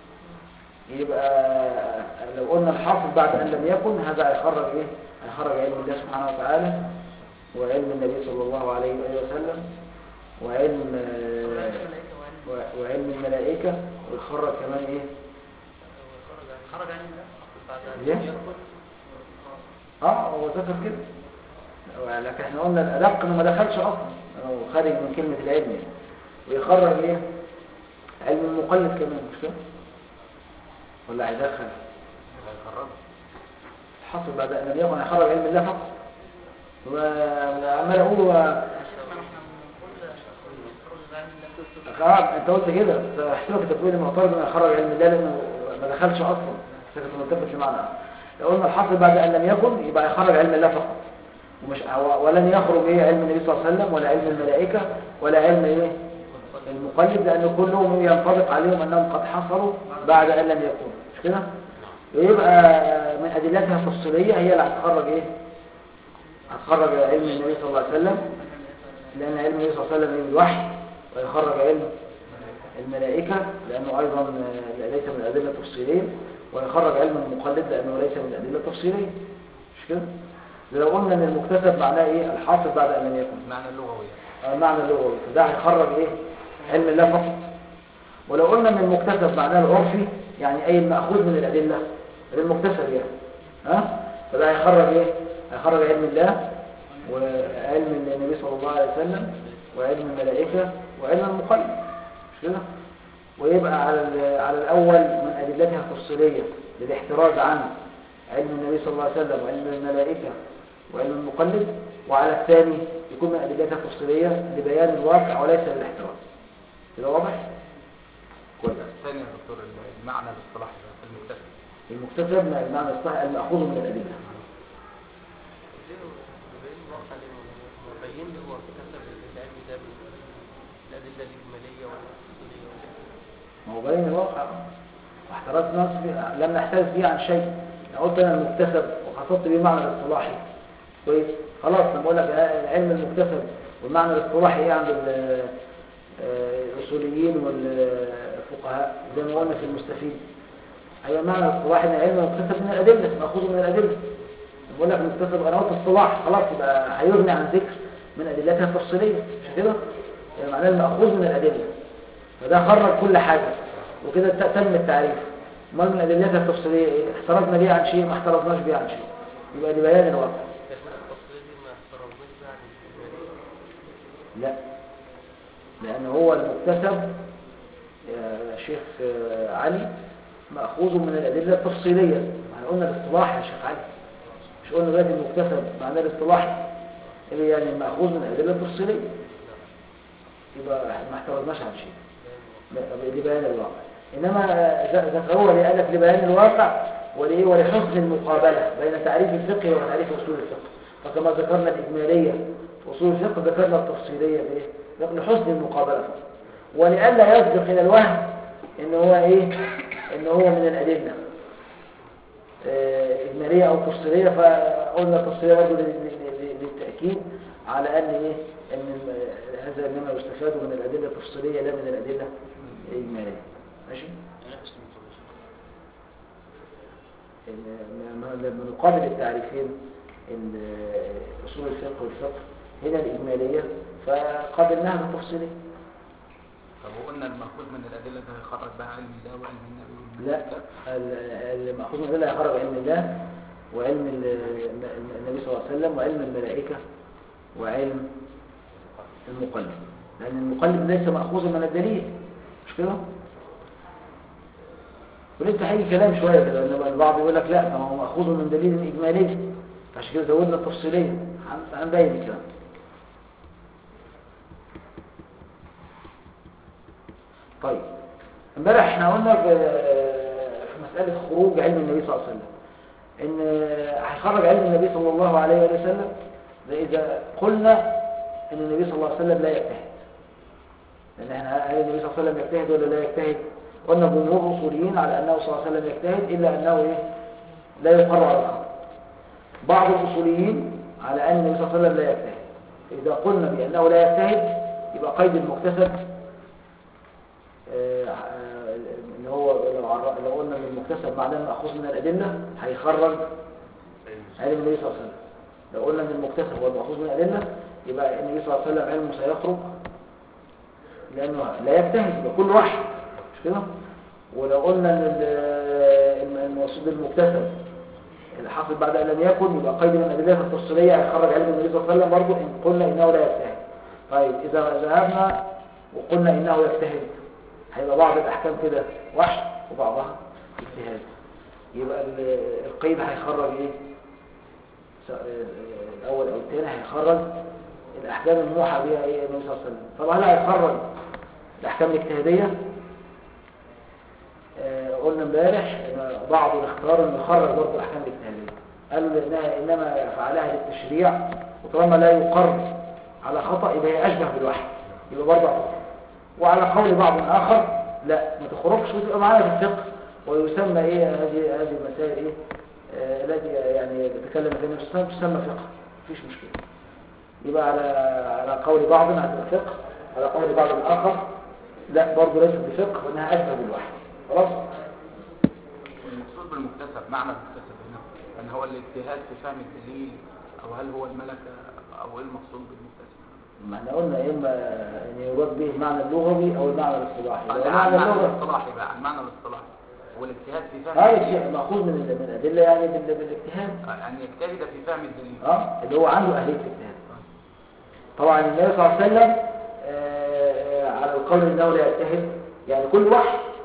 يبقى لو قلنا الحاصل بعد أن لم يكن هذا هيخرج إيه هيخرج علم الله سبحانه وتعالى وعلم النبي صلى الله عليه وآله وسلم وعلم و- وعلم الملائكة ويخرج كمان إيه خرج عن الله بعد أن ليه؟ يكن اه هو ذكر كده لكن احنا قلنا الادق انه ما دخلش اصلا هو خارج من كلمه العلم يعني. ويخرج ايه علم المقلد كمان مش كده ولا هيدخل هيخرج حصل بعد ان لم يكن هيخرج علم الله فقط وعمال اقول و- خلاص انت قلت كده احسبك انت بتقول المعترض انه يخرج علم الله لانه ما دخلش اصلا سكت ملتفت لمعنى لو قلنا الحصل بعد ان لم يكن يبقى يخرج علم الله فقط ومش ولن يخرج ايه علم النبي صلى الله عليه وسلم ولا علم الملائكه ولا علم ايه المقلد لان كلهم ينطبق عليهم انهم قد حصلوا بعد ان لم يكونوا مش كده ويبقى من ادلتها التفصيليه هي اللي هتخرج ايه هتخرج علم النبي صلى الله عليه وسلم لان علم النبي صلى الله عليه وسلم من الوحي ويخرج علم الملائكة لأنه أيضا آه، ليس من الأدلة التفصيلية ويخرج علم المقلد لأنه ليس من الأدلة التفصيلية مش كده؟ لو قلنا أن المكتسب معناه إيه؟ الحاصل بعد أن لم يكن المعنى اللغوي آه، معنى اللغوي فده هيخرج إيه؟ علم الله فقط ولو قلنا أن المكتسب معناه العرفي يعني أي المأخوذ من الأدلة المكتسب يعني ها؟ فده هيخرج إيه؟ هيخرج علم الله وعلم النبي صلى الله عليه وسلم وعلم الملائكة وعلم المقلد مش كده ويبقى على ال- على الأول من من أدلتها التفصيلية للاحتراز عن علم النبي صلى الله عليه وسلم وعلم الملائكة وعلم المقلد وعلى الثاني يكون من أدلتها التفصيلية لبيان الواقع وليس للاحتراز كده واضح؟ كويس الثاني يا دكتور المعنى الاصطلاحي بقى في المكتسب المكتسب من المعنى الصحيح المأخوذ من الأدلة ليه بيبين الواقع ليه ما بين لي هو اكتسب العلم ده من الأدلة الإجمالية ولا التفصيلية ولا ما هو باين الواقع واحترزنا فيه- لم نحترز به عن شيء لو قلت انا المكتسب وخصصت به المعنى الاصطلاحي كويس خلاص لما اقول لك العلم المكتسب والمعنى الاصطلاحي ايه عند ال- آه، الاصوليين والفقهاء زي ما قلنا في المستفيد ايوه المعنى الاصطلاحي ان العلم مكتسب من الادله ماخوذ من الادله لما بقول لك المكتسب انا قلت اصطلاح خلاص يبقى هيغني عن ذكر من ادلتها التفصيليه مش كده يعني معناه الماخوذ من الادله فده خرج كل حاجة وكده ت- تم التعريف امال من ادلتها التفصيليه ايه احترزنا بيه عن شيء ما احترزناش بيه عن شيء يبقى دي بيان الواقع لكن التفصيلية دي ما احترمناش بقى عن الإجمالية لا لان هو المكتسب يا شيخ آه، علي ماخوذ من الادله التفصيليه احنا قلنا الاصطلاح يا شيخ علي مش قلنا دلوقتي المكتسب معناه الاصطلاحي اللي يعني ماخوذ من الادله التفصيليه يبقى ما احترزناش عن شيء لا، لبيان الواقع انما ذ- ذكروه لألف لبيان الواقع ولإيه ولحسن المقابلة بين تعريف الفقه وتعريف أصول الفقه فكما ذكرنا الإجمالية في أصول الفقه ذكرنا التفصيلية بإيه؟ لحسن المقابلة فقط ولئلا يسبق إلى الوهم إن هو إيه إن هو من الأدلة آه، إجمالية أو تفصيلية فقلنا التفصيلية برضه لل- لل- لل- للتأكيد على أن إيه أن الم- هذا إنما يستفاد من الأدلة التفصيلية لا من الأدلة الإجمالية ماشي؟ إن- م- لما نقابل التعريفين ال- أصول الفقه والفقه هنا الإجمالية فقابلناها بالتفصيلية طب وقلنا المأخوذ من الأدلة ده هيخرج بقى علم الله وعلم النبي لا والملائكة ال- المأخوذ من ذلك يخرج علم الله وعلم ال- ال- النبي صلى الله عليه وسلم وعلم الملائكة وعلم المقلد لأن المقلد ليس مأخوذا من الدليل مش كده؟ ولسه هيجي كلام شوية كده لأن البعض يقول لك لا ده هو مأخوذ من دليل إجمالي عشان كده زودنا التفصيلية هن- هنبين الكلام طيب امبارح احنا قلنا في في مسألة خروج علم النبي صلى الله عليه وسلم ان هيخرج علم النبي صلى الله عليه وآله وسلم ده إذا قلنا ان النبي صلى الله عليه وسلم لا يجتهد لأن احنا هل النبي صلى الله عليه وسلم يجتهد ولا لا يجتهد قلنا جمهور الأصوليين على أنه صلى الله عليه وسلم يجتهد إلا أنه إيه؟ لا يقر على الخطأ بعض الأصوليين على أن النبي صلى الله عليه وسلم لا يجتهد إذا قلنا بأنه لا يجتهد يبقى قيد المكتسب آه، آه، اللي هو لو عر- لو قلنا ان المكتسب معناه مأخوذ من الأدلة هيخرج علم النبي صلى الله عليه وسلم لو قلنا ان المكتسب هو المأخوذ من الأدلة يبقى النبي صلى الله عليه وسلم علمه سيخرج لأنه لا يجتهد يبقى كل واحد مش كده ولو قلنا ان ال- المقصود المكتسب اللي حصل بعد ان لم يكن يبقى قيد من الأدلة التفصيلية هيخرج علم النبي صلى الله عليه وسلم برضه ان قلنا انه لا يجتهد طيب إذا ذهبنا وقلنا انه يجتهد هيبقى بعض الأحكام كده وحش وبعضها اجتهاد يبقى ال- القيد هيخرج ايه سواء الأول أو الثاني هيخرج الأحكام الموحى بها ايه النبي صلى الله عليه وسلم طب هل هيخرج الأحكام الاجتهادية آه، قلنا امبارح إن بعض الاختيار انه يخرج برضه الأحكام الاجتهادية قالوا لأنها إنما فعلها للتشريع وطالما لا يقر على خطأ يبقى هي أشبه بالوحي يبقى برضه هتخرج. وعلى قول بعض آخر لا ما تخرجش وتبقى معانا في الفقه ويسمى ايه هذه هذه المسائل ايه آه، التي يعني بتكلم فيها النبي صلى الله عليه وسلم تسمى فقه مفيش مشكلة يبقى على على قول بعض هتبقى فقه على قول بعض آخر لا برضه ليست بفقه وانها اشبه بالوحي خلاص المقصود بالمكتسب معنى المكتسب هنا أن هو الاجتهاد في فهم الدليل أو هل هو الملكة أو إيه المقصود بالمكتسب ما احنا قلنا اما ان يراد به المعنى اللغوي او المعنى الاصطلاحي لو عن المعنى المعنى اللغوي الاصطلاحي بقى عن المعنى الاصطلاحي هو الاجتهاد في فهم هذا الدليل الشيء مأخوذ من ال- من الأدلة يعني بال- بالاجتهاد أن يجتهد في فهم الدليل اه اللي هو عنده أهلية الاجتهاد طبعا النبي صلى الله عليه وسلم آه، آه، على القول انه لا يجتهد يعني كل واحد آه.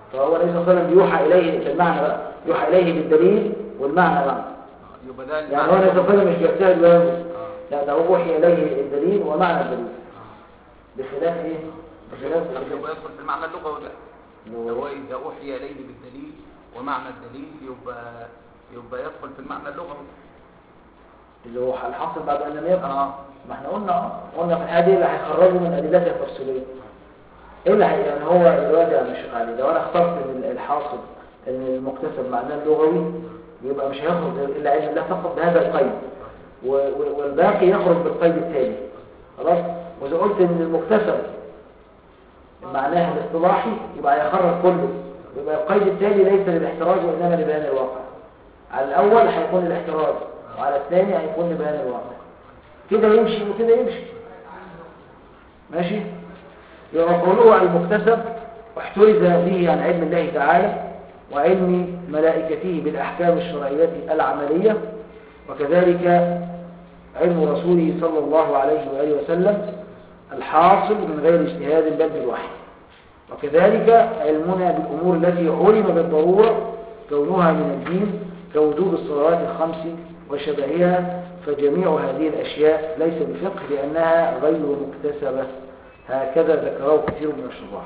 فهو النبي صلى الله عليه وسلم بيوحى اليه بالمعنى بقى يوحى اليه بالدليل والمعنى بقى آه، يبقى ده يعني هو النبي صلى الله عليه وسلم مش بيجتهد وينظر آه. لا ده هو وحي اليه الدليل ومعنى الدليل آه. بخلاف ايه بخلاف طب يبقى يدخل في المعنى اللغوي بقى اللي هو هو إذا أوحي إليه بالدليل ومعنى الدليل يبقى يبقى يدخل في المعنى اللغوي اللي هو الحاصل بعد ان لم يكن اه ما احنا قلنا اه قلنا في الحاجه دي اللي هيخرجوا من ادلتها التفصيليه ايه اللي هي يعني هو دلوقتي يا مش علي لو انا اخترت ان الحاصل ان المكتسب معناه اللغوي يبقى مش هيخرج الا علم الله فقط بهذا القيد و- و- والباقي يخرج بالقيد التالي خلاص واذا قلت ان المكتسب معناه الاصطلاحي يبقى هيخرج كله يبقى القيد التالي ليس للاحتراز وانما لبيان الواقع على الاول هيكون الاحتراز وعلى الثاني هيكون لبيان الواقع كده يمشي وكده يمشي ماشي يبقى قوله المكتسب احترز به عن علم الله تعالى وعلم ملائكته بالأحكام الشرعية العملية وكذلك علم رسوله صلى الله عليه وآله وسلم الحاصل من غير اجتهاد بل بالوحي وكذلك علمنا بالأمور التي علم بالضرورة كونها من الدين كوجوب الصلوات الخمس وشبهها فجميع هذه الأشياء ليس بفقه لأنها غير مكتسبة هكذا ذكره كثير من الشراح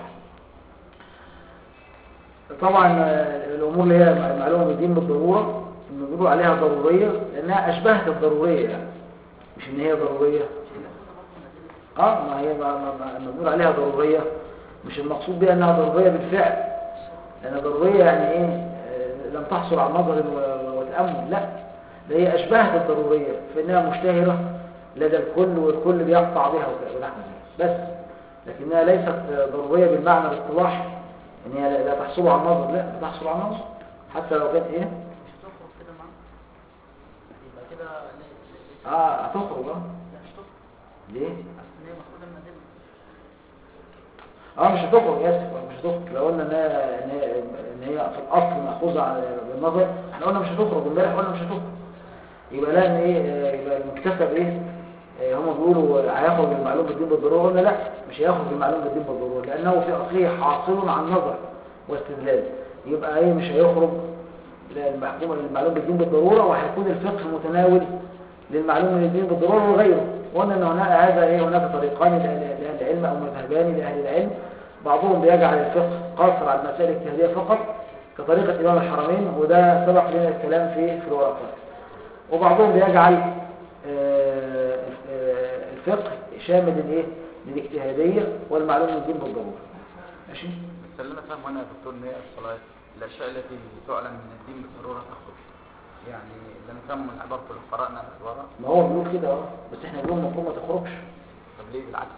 طبعا آه، الأمور اللي هي معلومة بالدين بالضرورة إنه بيقولوا عليها ضرورية لأنها أشبهت الضرورية يعني مش إن هي ضرورية اه ما هي ما ما ما ما بنقول عليها ضرورية مش المقصود بها انها ضرورية بالفعل لان ضرورية يعني ايه آه، لم تحصل على نظر و- وتأمل لا ده هي اشبهت الضرورية فانها مشتهرة لدى الكل والكل بيقطع بها وك- ونحو ذلك بس لكنها ليست ضرورية بالمعنى الاصطلاحي ان هي لا- لا تحصل على النظر لا لا تحصل على النظر حتى لو كانت ايه مش هتخرج كده معاه يبقى كده ليه- ليه- اه هتخرج اه لا مش تخرج ليه اصل هي مخرجه من الدم اه مش هتخرج يا اسف مش هتخرج لو قلنا ان هي ان هي ان هي في الاصل ماخوذه على- بالنظر احنا قلنا مش هتخرج امبارح قلنا مش هتخرج يبقى لا ان ايه آه، يبقى المكتسب ايه آه، هم بيقولوا هياخد المعلوم بالدين بالضروره قلنا لا مش هياخد المعلوم بالدين بالضروره لانه في اصله حاصل عن نظر واستدلال يبقى ايه مش هيخرج لا المحكوم المعلوم بالدين بالضروره وهيكون الفقه متناول للمعلوم من الدين بالضروره وغيره وقلنا ان هناك هذا ايه هناك طريقان لأهل لأهل العلم او مذهبان لاهل العلم بعضهم بيجعل الفقه قاصر على المسائل الاجتهاديه فقط كطريقه امام الحرمين وده سبق لنا الكلام فيه في الورقات وبعضهم بيجعل آه، آه، الفقه شامل للايه للاجتهاديه والمعلوم من الدين بالضروره ماشي بس اللي انا فاهمه انا يا دكتور ان هي الصلاه الاشياء التي تعلم من الدين بالضروره تخرج يعني اللي انا فاهمه من عبارته اللي قرانا الورق ما هو بيقول كده اه بس احنا بنقول المفروض ما تخرجش طب ليه بالعكس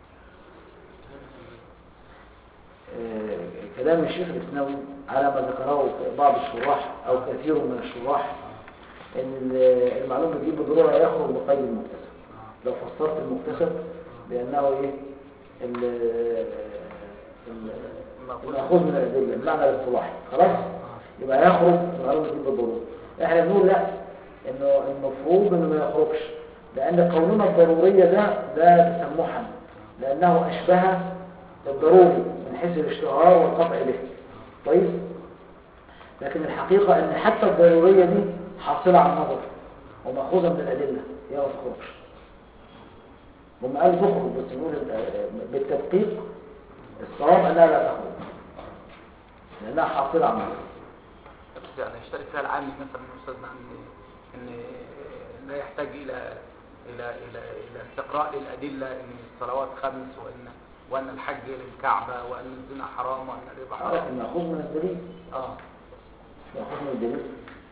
آه، كلام الشيخ الإسنوي على ما ذكره بعض الشراح أو كثير من الشراح أن ال- المعلوم بالدين بالضرورة يخرج بقيد المكتسب لو فسرت المكتسب بأنه إيه ال- ال- المأخوذ من الأدلة المعنى الاصطلاحي خلاص يبقى يخرج المعلوم بالدين بالضرورة احنا بنقول لا انه المفروض انه ما يخرجش لان قولنا الضرورية ده ده تسمحا لانه اشبه الضروري من حيث الاشتهار والقطع به طيب لكن الحقيقة ان حتى الضرورية دي حاصلة عن نظر ومأخوذة من الأدلة هي ما تخرجش هم قالوا تخرج بس نقول ال- بالتدقيق الصواب انها لا تخرج لانها حاصلة عن نظر بس يعني يشترك فيها العامي مثلا استاذنا ان ان لا يحتاج الى الى الى الى استقراء للادله ان الصلوات خمس وان وان الحج للكعبه وان الزنا حرام وان الربا آه، حرام لكن مأخوذ من الدليل اه مأخوذ من الدليل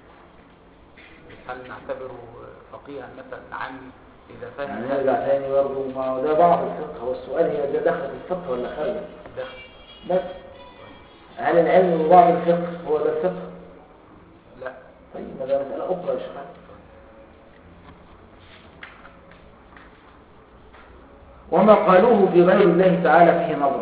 هل نعتبره فقيها مثلا عامي اذا فهم يعني هذا نرجع تاني برضه ما هو ده بعض الفقه هو السؤال هي ده دخل في الفقه ولا خارجه الدخل بس هل العلم ببعض الفقه هو ده الفقه لا طيب ما ده مسألة أخرى يا شيخ وما قالوه في غير الله تعالى فيه نظر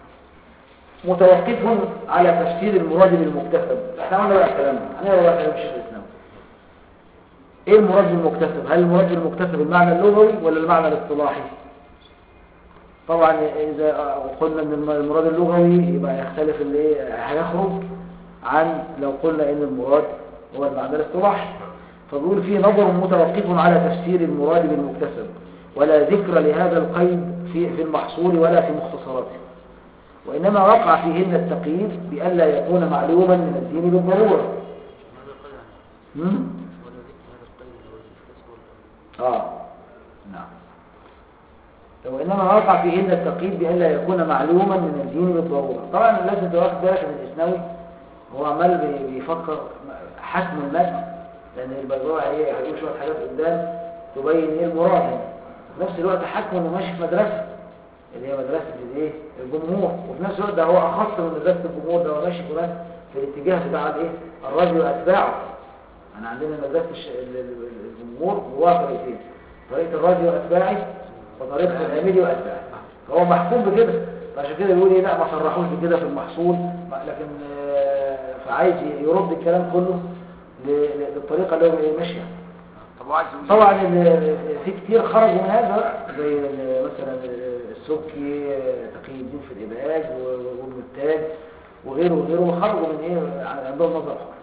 متوقف على تفسير المراد بالمكتسب احنا قلنا بقى الكلام ده هنقرا بقى كلام الشيخ الاسلام ايه المراد بالمكتسب هل المراد بالمكتسب المعنى اللغوي ولا المعنى الاصطلاحي طبعا إذا قلنا أن الم- المراد اللغوي يبقى يختلف اللي هيخرج عن لو قلنا أن المراد هو المعنى الاصطلاحي فبيقول في نظر متوقف على تفسير المراد بالمكتسب ولا ذكر لهذا القيد في في المحصول ولا في مختصراته وإنما وقع فيهن التقييد بألا يكون معلوما من الدين بالضرورة هذا القيد عن هم؟ ولا ذكر هذا القيد اللي هو الكسب ولا آه نعم وإنما وقع فيهن التقييد بألا يكون معلوما من الدين بالضرورة طبعا لازم تبقى واخد بالك من الإسناوي هو عمال بي- بيفكر حسم المتن لأن البيضاء هي هيقول شوية حاجات قدام تبين إيه المراد هنا. في نفس الوقت حكم إنه ماشي في مدرسة اللي هي مدرسة الإيه الجمهور وفي نفس الوقت ده هو أخص من مدرسة الجمهور ده هو ماشي كمان في الاتجاه بتاع الإيه الرجل وأتباعه أنا عندنا مدرسة الش- ال- ال- الجمهور جواها طريقتين طريقة الرجل وأتباعه وطريقة العميد وأتباعه فهو محكوم بكده فعشان كده بيقول ايه لا ما صرحوش بكده في المحصول ما- لكن آه، فعايز يرد الكلام كله ل- ل- للطريقة اللي هو إيه ماشية طب وعايز يقول طبعا ال- في كتير خرجوا من هذا بقى، زي ال- مثلا السبكي تقي الدين في الإباج و- وابن التاج وغيره وغيره خرجوا من ايه عندهم نظر حر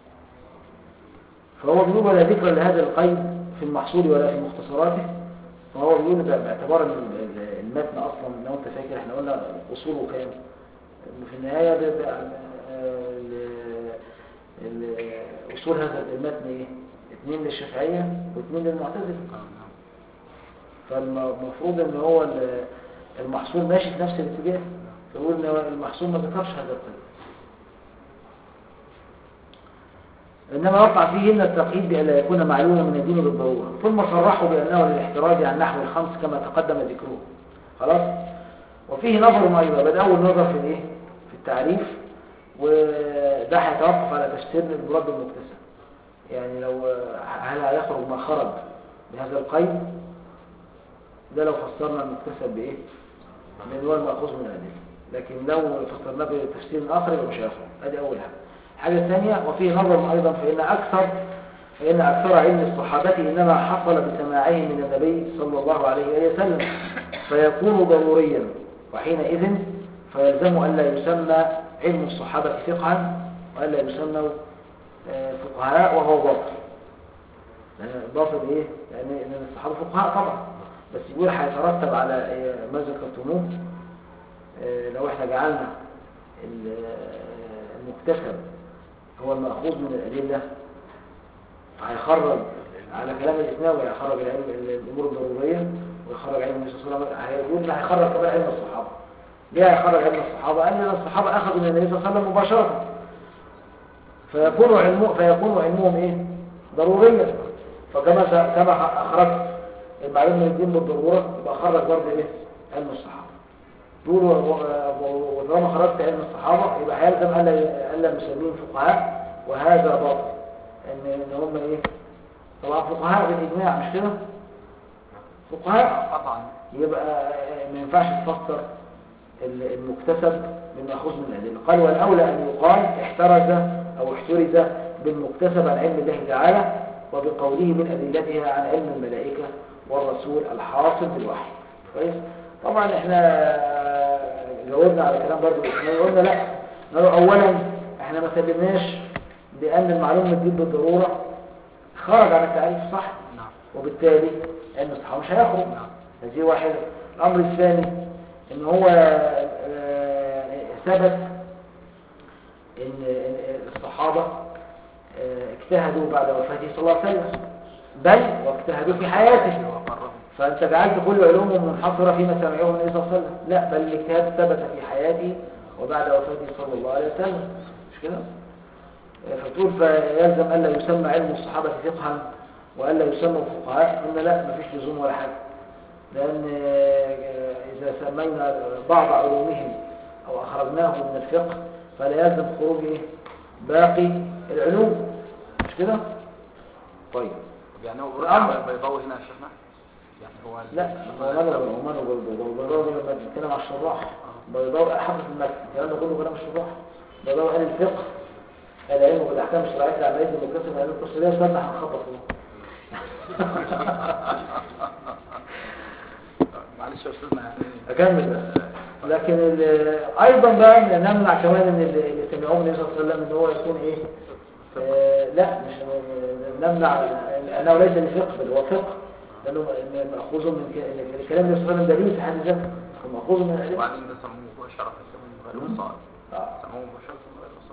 فهو بيقول ولا ذكر لهذا القيد في المحصول ولا في مختصراته فهو بيقول ده باعتبار ان ال- ال- المتن اصلا لو انت فاكر احنا قلنا اصوله كام إنه في النهايه ده ده آه، ال- ال- اصول هذا المتن ايه اثنين للشافعيه واثنين للمعتزله آه، نعم. فالمفروض ان هو ال- المحصول ماشي في نفس الاتجاه فيقول ان هو المحصول ما ذكرش هذا القيد إنما وقع فيهن التقييد بألا يكون معلوما من الدين بالضرورة ثم صرحوا بأنه للاحتراز عن نحو الخمس كما تقدم ذكره خلاص وفيه نظر أيضا بدأ أول نظر في الإيه في التعريف وده هيتوقف على تفسير المراد بالمكتسب يعني لو هل هيخرج ما خرج بهذا القيد ده لو فسرنا المكتسب بإيه لأن هو المأخوذ من الأدلة لكن لو فسرناه بتفسير آخر يبقى مش هيخرج ادي أول حاجة الحاجة الثانية وفيه نظر أيضا فإن أكثر فإن أكثر علم الصحابة إنما حصل بسماعهم من النبي صلى الله عليه وآله وسلم فيكون ضروريا وحينئذ فيلزم ألا يسمى علم الصحابة فقها وألا يسموا آه، فقهاء وهو باطل لأن باطل إيه؟ لأن لأن الصحابة فقهاء طبعا بس يقول هيترتب على آه، ما ذكرتموه آه، لو احنا جعلنا ال- آه، المكتسب هو المأخوذ من الأدلة فهيخرج على كلام الإسلام ويخرج العلم الأمور الضرورية ويخرج علم النبي صلى الله عليه وسلم هيقول إن هيخرج كمان علم الصحابة ليه هيخرج علم الصحابة؟ قال لأن الصحابة أخذوا من النبي صلى الله عليه وسلم مباشرة فيكون علمه فيكون علمهم إيه؟ ضروريا فكما س- كما أخرجت المعلومة من الدين بالضرورة يبقى خرج برضه إيه؟ علم الصحابة دول و- و- وطالما خرجت علم الصحابة يبقى هيلزم ألا ألا نسميهم فقهاء وهذا باطل إن إن هم إيه؟ طبعا فقهاء بالإجماع مش كده؟ فقهاء طبعا يبقى ما ينفعش تفسر ال- المكتسب بالمأخوذ من الأدلة قال والأولى أن يقال احترز أو احترز بالمكتسب عن علم الله تعالى وبقوله من أدلتها عن علم الملائكة والرسول الحاصل بالوحي كويس طبعا احنا جاوبنا على كلام برضو احنا قلنا لا قالوا اولا احنا ما سلمناش بان المعلومه من الدين بالضروره خرج عن التعريف صح نعم وبالتالي علم الصحابة مش هيخرج نعم. هذه واحدة الأمر الثاني إن هو آه، ثبت إن إن الصحابة آه، اجتهدوا بعد وفاته صلى الله عليه وسلم بل واجتهدوا في حياته وقربوا فأنت جعلت كل علومهم منحصرة فيما سمعوه النبي صلى الله عليه وسلم لا بل الاجتهاد ثبت في حياته وبعد وفاته صلى الله عليه وسلم مش كده؟ فتقول فيلزم ألا يسمى علم الصحابة فقها وألا يسموا فقهاء قلنا لا مفيش لزوم ولا حاجة لأن آه، إذا سمينا بعض علومهم أو أخرجناه من الفقه فلا يلزم خروج إيه؟ باقي العلوم مش كده؟ طيب طب يعني هو الأمر. رجع البيضاوي هنا يا شيخنا يعني هو لا هو ماله هو ماله بالبيضاء البيضاء لما بنتكلم على الشراح البيضاء حافظ المتن الكلام ده كله كلام الشراح البيضاء قال الفقه قال علمه بالاحكام الشرعيه العمليه المكتسبه من القصه دي استنى هنخبط فيه معلش يا استاذنا يعني اكمل بس لكن ال- ايضا بقى نمنع كمان ان اللي اللي سمعوه النبي صلى الله عليه وسلم ان هو يكون ايه آه لا مش نمنع انه ليس لفقه بل هو فقه لانه ماخوذ من ك- كلام النبي صلى الله عليه وسلم دليل في حد ذاته ماخوذ من العلم وبعدين ده سموه مباشرة سموه غير وصال آه. سموه مباشرة غير وصال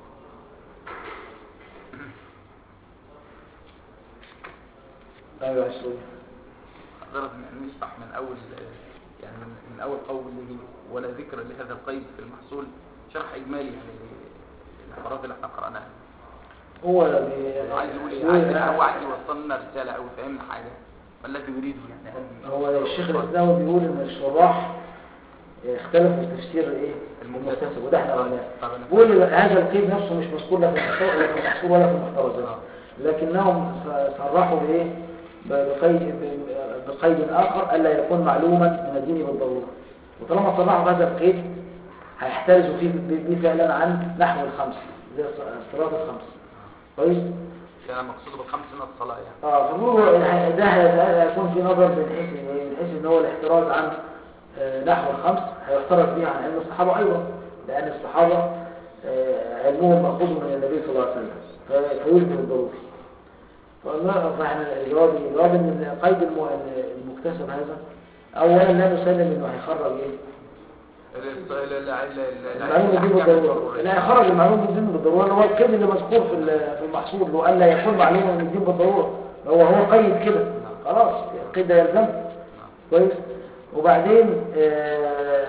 ايوه يا سوري حضرتك نشرح من أول يعني من, من أول قوله ولا ذكر لهذا القيد في المحصول شرح إجمالي يعني الحرف اللي احنا قرأناها هو بي- عايز يقول ايه بيقول عايز إن هو عايز يوصل لنا رسالة أو يفهمنا حاجة ما الذي يريده يعني هل- هو الشيخ الاسلامي بيقول ان الشراح اختلفوا في تفسير ايه المكتسب وده احنا قلناه طب أنا- بيقول هذا القيد نفسه مش مذكور لا في المحصول ولا في المحصول ولا في المحترزات لكنهم ص- صرحوا بايه ب- بقيد ب- بقيد اخر الا يكون معلوما من الدين بالضروره وطالما صرحوا بهذا القيد هيحترزوا فيه ب- به فعلا عن نحو الخمس زي الص- الصلاه الخمس كويس كان مقصود بالخمس من الصلاة يعني اه فبيقولوا ه- ده هي- هيكون في نظر من حيث من حيث ان هو الاحتراز عن آه، نحو الخمس هيحترز به عن علم الصحابه ايضا لان الصحابه آه، علمهم ماخوذ من النبي صلى الله عليه وسلم ف- فيشبه الضروري فقلنا فاحنا الجواب الجواب ان قيد الم- المكتسب هذا اولا لا نسلم انه هيخرج ايه ال- ال- ال- ال- ال- المعلومه دي الأحكام بالضروره الضرورية. لا هيخرج المعلومه دي بالضروره اللي هو القيد اللي مذكور في ال- في المحصول اللي هو الا يكون معلومه من الدين بالضروره هو هو قيد كده خلاص القيد ده يلزم كويس وبعدين آه،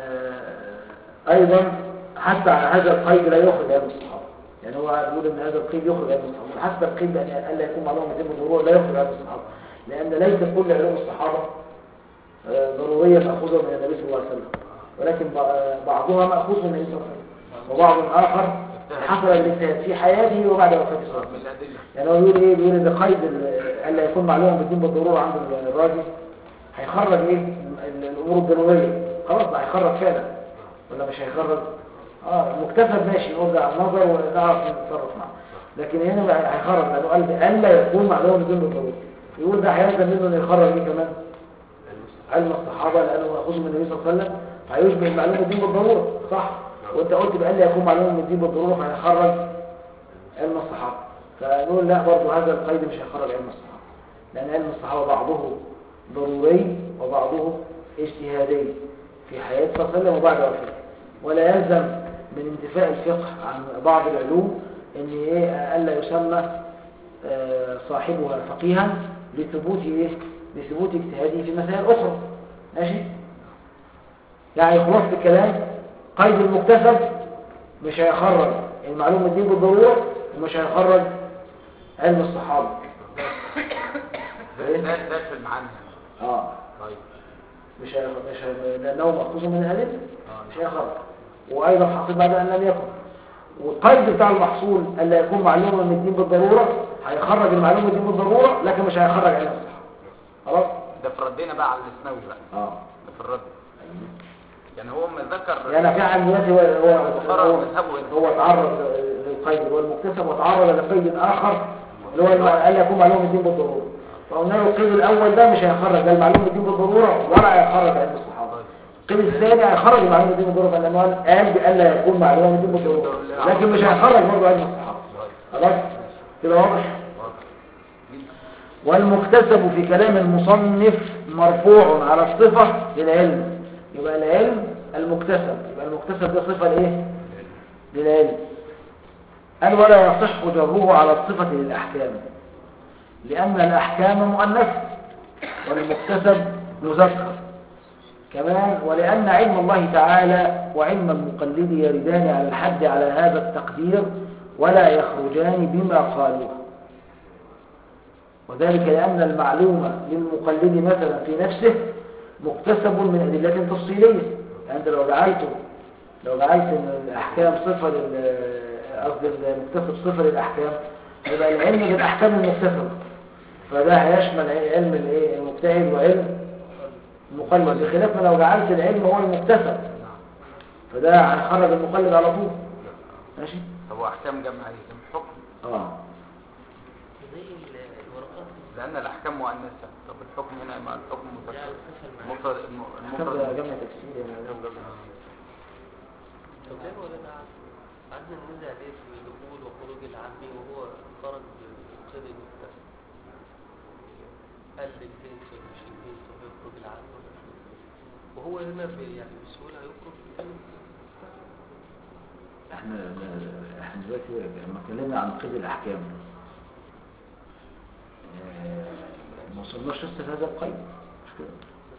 آه، ايضا حتى على هذا القيد لا يخرج علم الصحابه يعني هو بيقول ان هذا القيد يخرج علم الصحابه حتى القيد بان الا يكون معلومه من الدين بالضروره لا يخرج علم الصحابه لان ليس كل علوم الصحابه آه، ضروريه ماخوذه من النبي صلى الله عليه وسلم ولكن ب- بعضها ماخوذ من النبي صلى الله عليه وسلم وبعض اخر حصل الاجتهاد في حياته وبعد وفاته صلى الله عليه من وسلم الأدلة يعني هو بيقول ايه بيقول ان قيد ال- الا يكون معلومه بالدين بالضروره عند الراجل هيخرج ايه ال- الامور الضروريه خلاص بقى هيخرج فعلا ولا مش هيخرج اه مكتسب ماشي نرجع النظر ونعرف نتصرف معه لكن هنا بقى هيخرج لانه قال الا يكون معلومه بالدين بالضروره يقول ده هيلزم منه انه يخرج ايه كمان علم الصحابه لانه ماخوذ من النبي صلى الله عليه وسلم فهيشبه المعلومه الدين بالضروره صح وانت قلت بالا يكون معلومه من الدين بالضروره فهيخرج علم الصحابة فنقول لا برضو هذا القيد مش هيخرج علم الصحابة لأن علم الصحابة بعضه ضروري وبعضه اجتهادي في حياة صلى الله عليه وسلم وبعد وفاته ولا يلزم من انتفاء الفقه عن بعض العلوم ان ايه الا يسمى آه، صاحبها فقيها لثبوت ايه لثبوت اجتهاده في مسائل اخرى ماشي يعني خلاصة الكلام قيد المكتسب مش هيخرج المعلومة دي بالضرورة ومش هيخرج علم الصحابة ده ده ده في المعنى اه طيب مش هي... مش هي... لأنه مأخوذ من الألف آه. مش هيخرج وأيضا حاصل بعد أن لم يكن والقيد بتاع المحصول ألا يكون معلومة من الدين بالضرورة هيخرج المعلومة دي بالضرورة لكن مش هيخرج علم الصحابة خلاص؟ ده في ردنا بقى على الاسنوي بقى اه ده في الرد يعني هو ما ذكر يعني في عن دلوقتي هو هو البخاري هو, مذهبه هنا. هو تعرض للقيد اللي هو المكتسب وتعرض لقيد آخر اللي هو الم- ألا يكون معلومة الدين بالضرورة فقلنا له القيد الأول ده مش هيخرج لا المعلومة الدين بالضرورة ولا هيخرج علم الصحابة القيد الثاني هيخرج المعلومة الدين بالضرورة لأنه قال قال بألا يكون معلومة الدين بالضرورة لكن مش هيخرج برضه علم الصحابة خلاص كده واضح والمكتسب في كلام المصنف مرفوع على الصفة للعلم يبقى العلم المكتسب يبقى المكتسب ده صفة لإيه؟ للعلم قال ولا يصح جره على الصفة للأحكام لأن الأحكام مؤنثة والمكتسب مذكر كمان ولأن علم الله تعالى وعلم المقلد يردان على الحد على هذا التقدير ولا يخرجان بما قالوه وذلك لأن المعلومة للمقلد مثلا في نفسه مكتسب من أدلة تفصيلية يعني أنت لو جعلته لو جعلت إن الأحكام صفة لل قصدي المكتسب صفة للأحكام يبقى العلم بالأحكام المكتسبة فده هيشمل علم الايه المجتهد وعلم المقلد بخلاف ما لو جعلت العلم هو المكتسب فده هيخرج المقلد على طول ماشي طب واحكام جمع ايه جمع حكم اه زي ال- الورقات لأن الأحكام مؤنثة طب الحكم هنا مع الحكم مذكر يعني تسهل معاك. المفرد كم ده المفرد جمع تكسير يعني طب ليه ولا ده قعدنا ننزع ليه في دخول وخروج العمي وهو خرج بقيد المكتسب قال الجنس ولا مش الجنس ويخرج العمي ولا مش وهو هنا ب- يعني بسهولة هيخرج بقيد احنا احنا دلوقتي لما اتكلمنا عن قيد الاحكام آه، ما وصلناش لسه لهذا القيد مش كده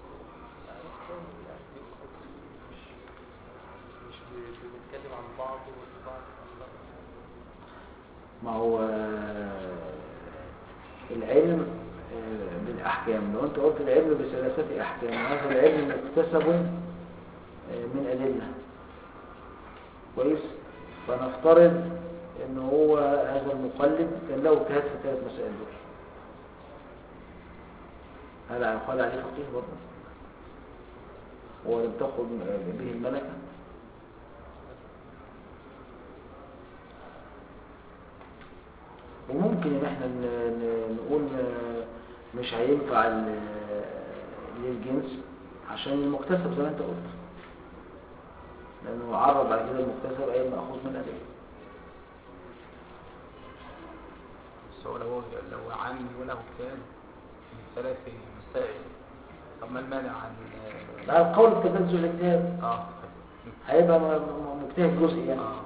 مش ب- بنتكلم عن بعض والبعض عن بعض ما هو آه، العلم آه، بالاحكام لو انت قلت العلم بثلاثه احكام هذا العلم مكتسب آه، من ادله كويس فنفترض ان هو هذا المقلد كان له اجتهاد في الثلاث مسائل دول هل هيقال عليه فقيه برضه ولم تخرج به الملكه وممكن ان احنا ن- ن- نقول آه، مش هينفع ال- للجنس عشان المكتسب زي ما انت قلت لانه عرض بعد كده المكتسب اي ماخوذ من الادله بس هو لو لو عامي وله اجتهاد في ثلاث مسائل طب ما المانع عن مع القول بتبذل الاجتهاد اه هيبقى م- م- مجتهد جزئي يعني اه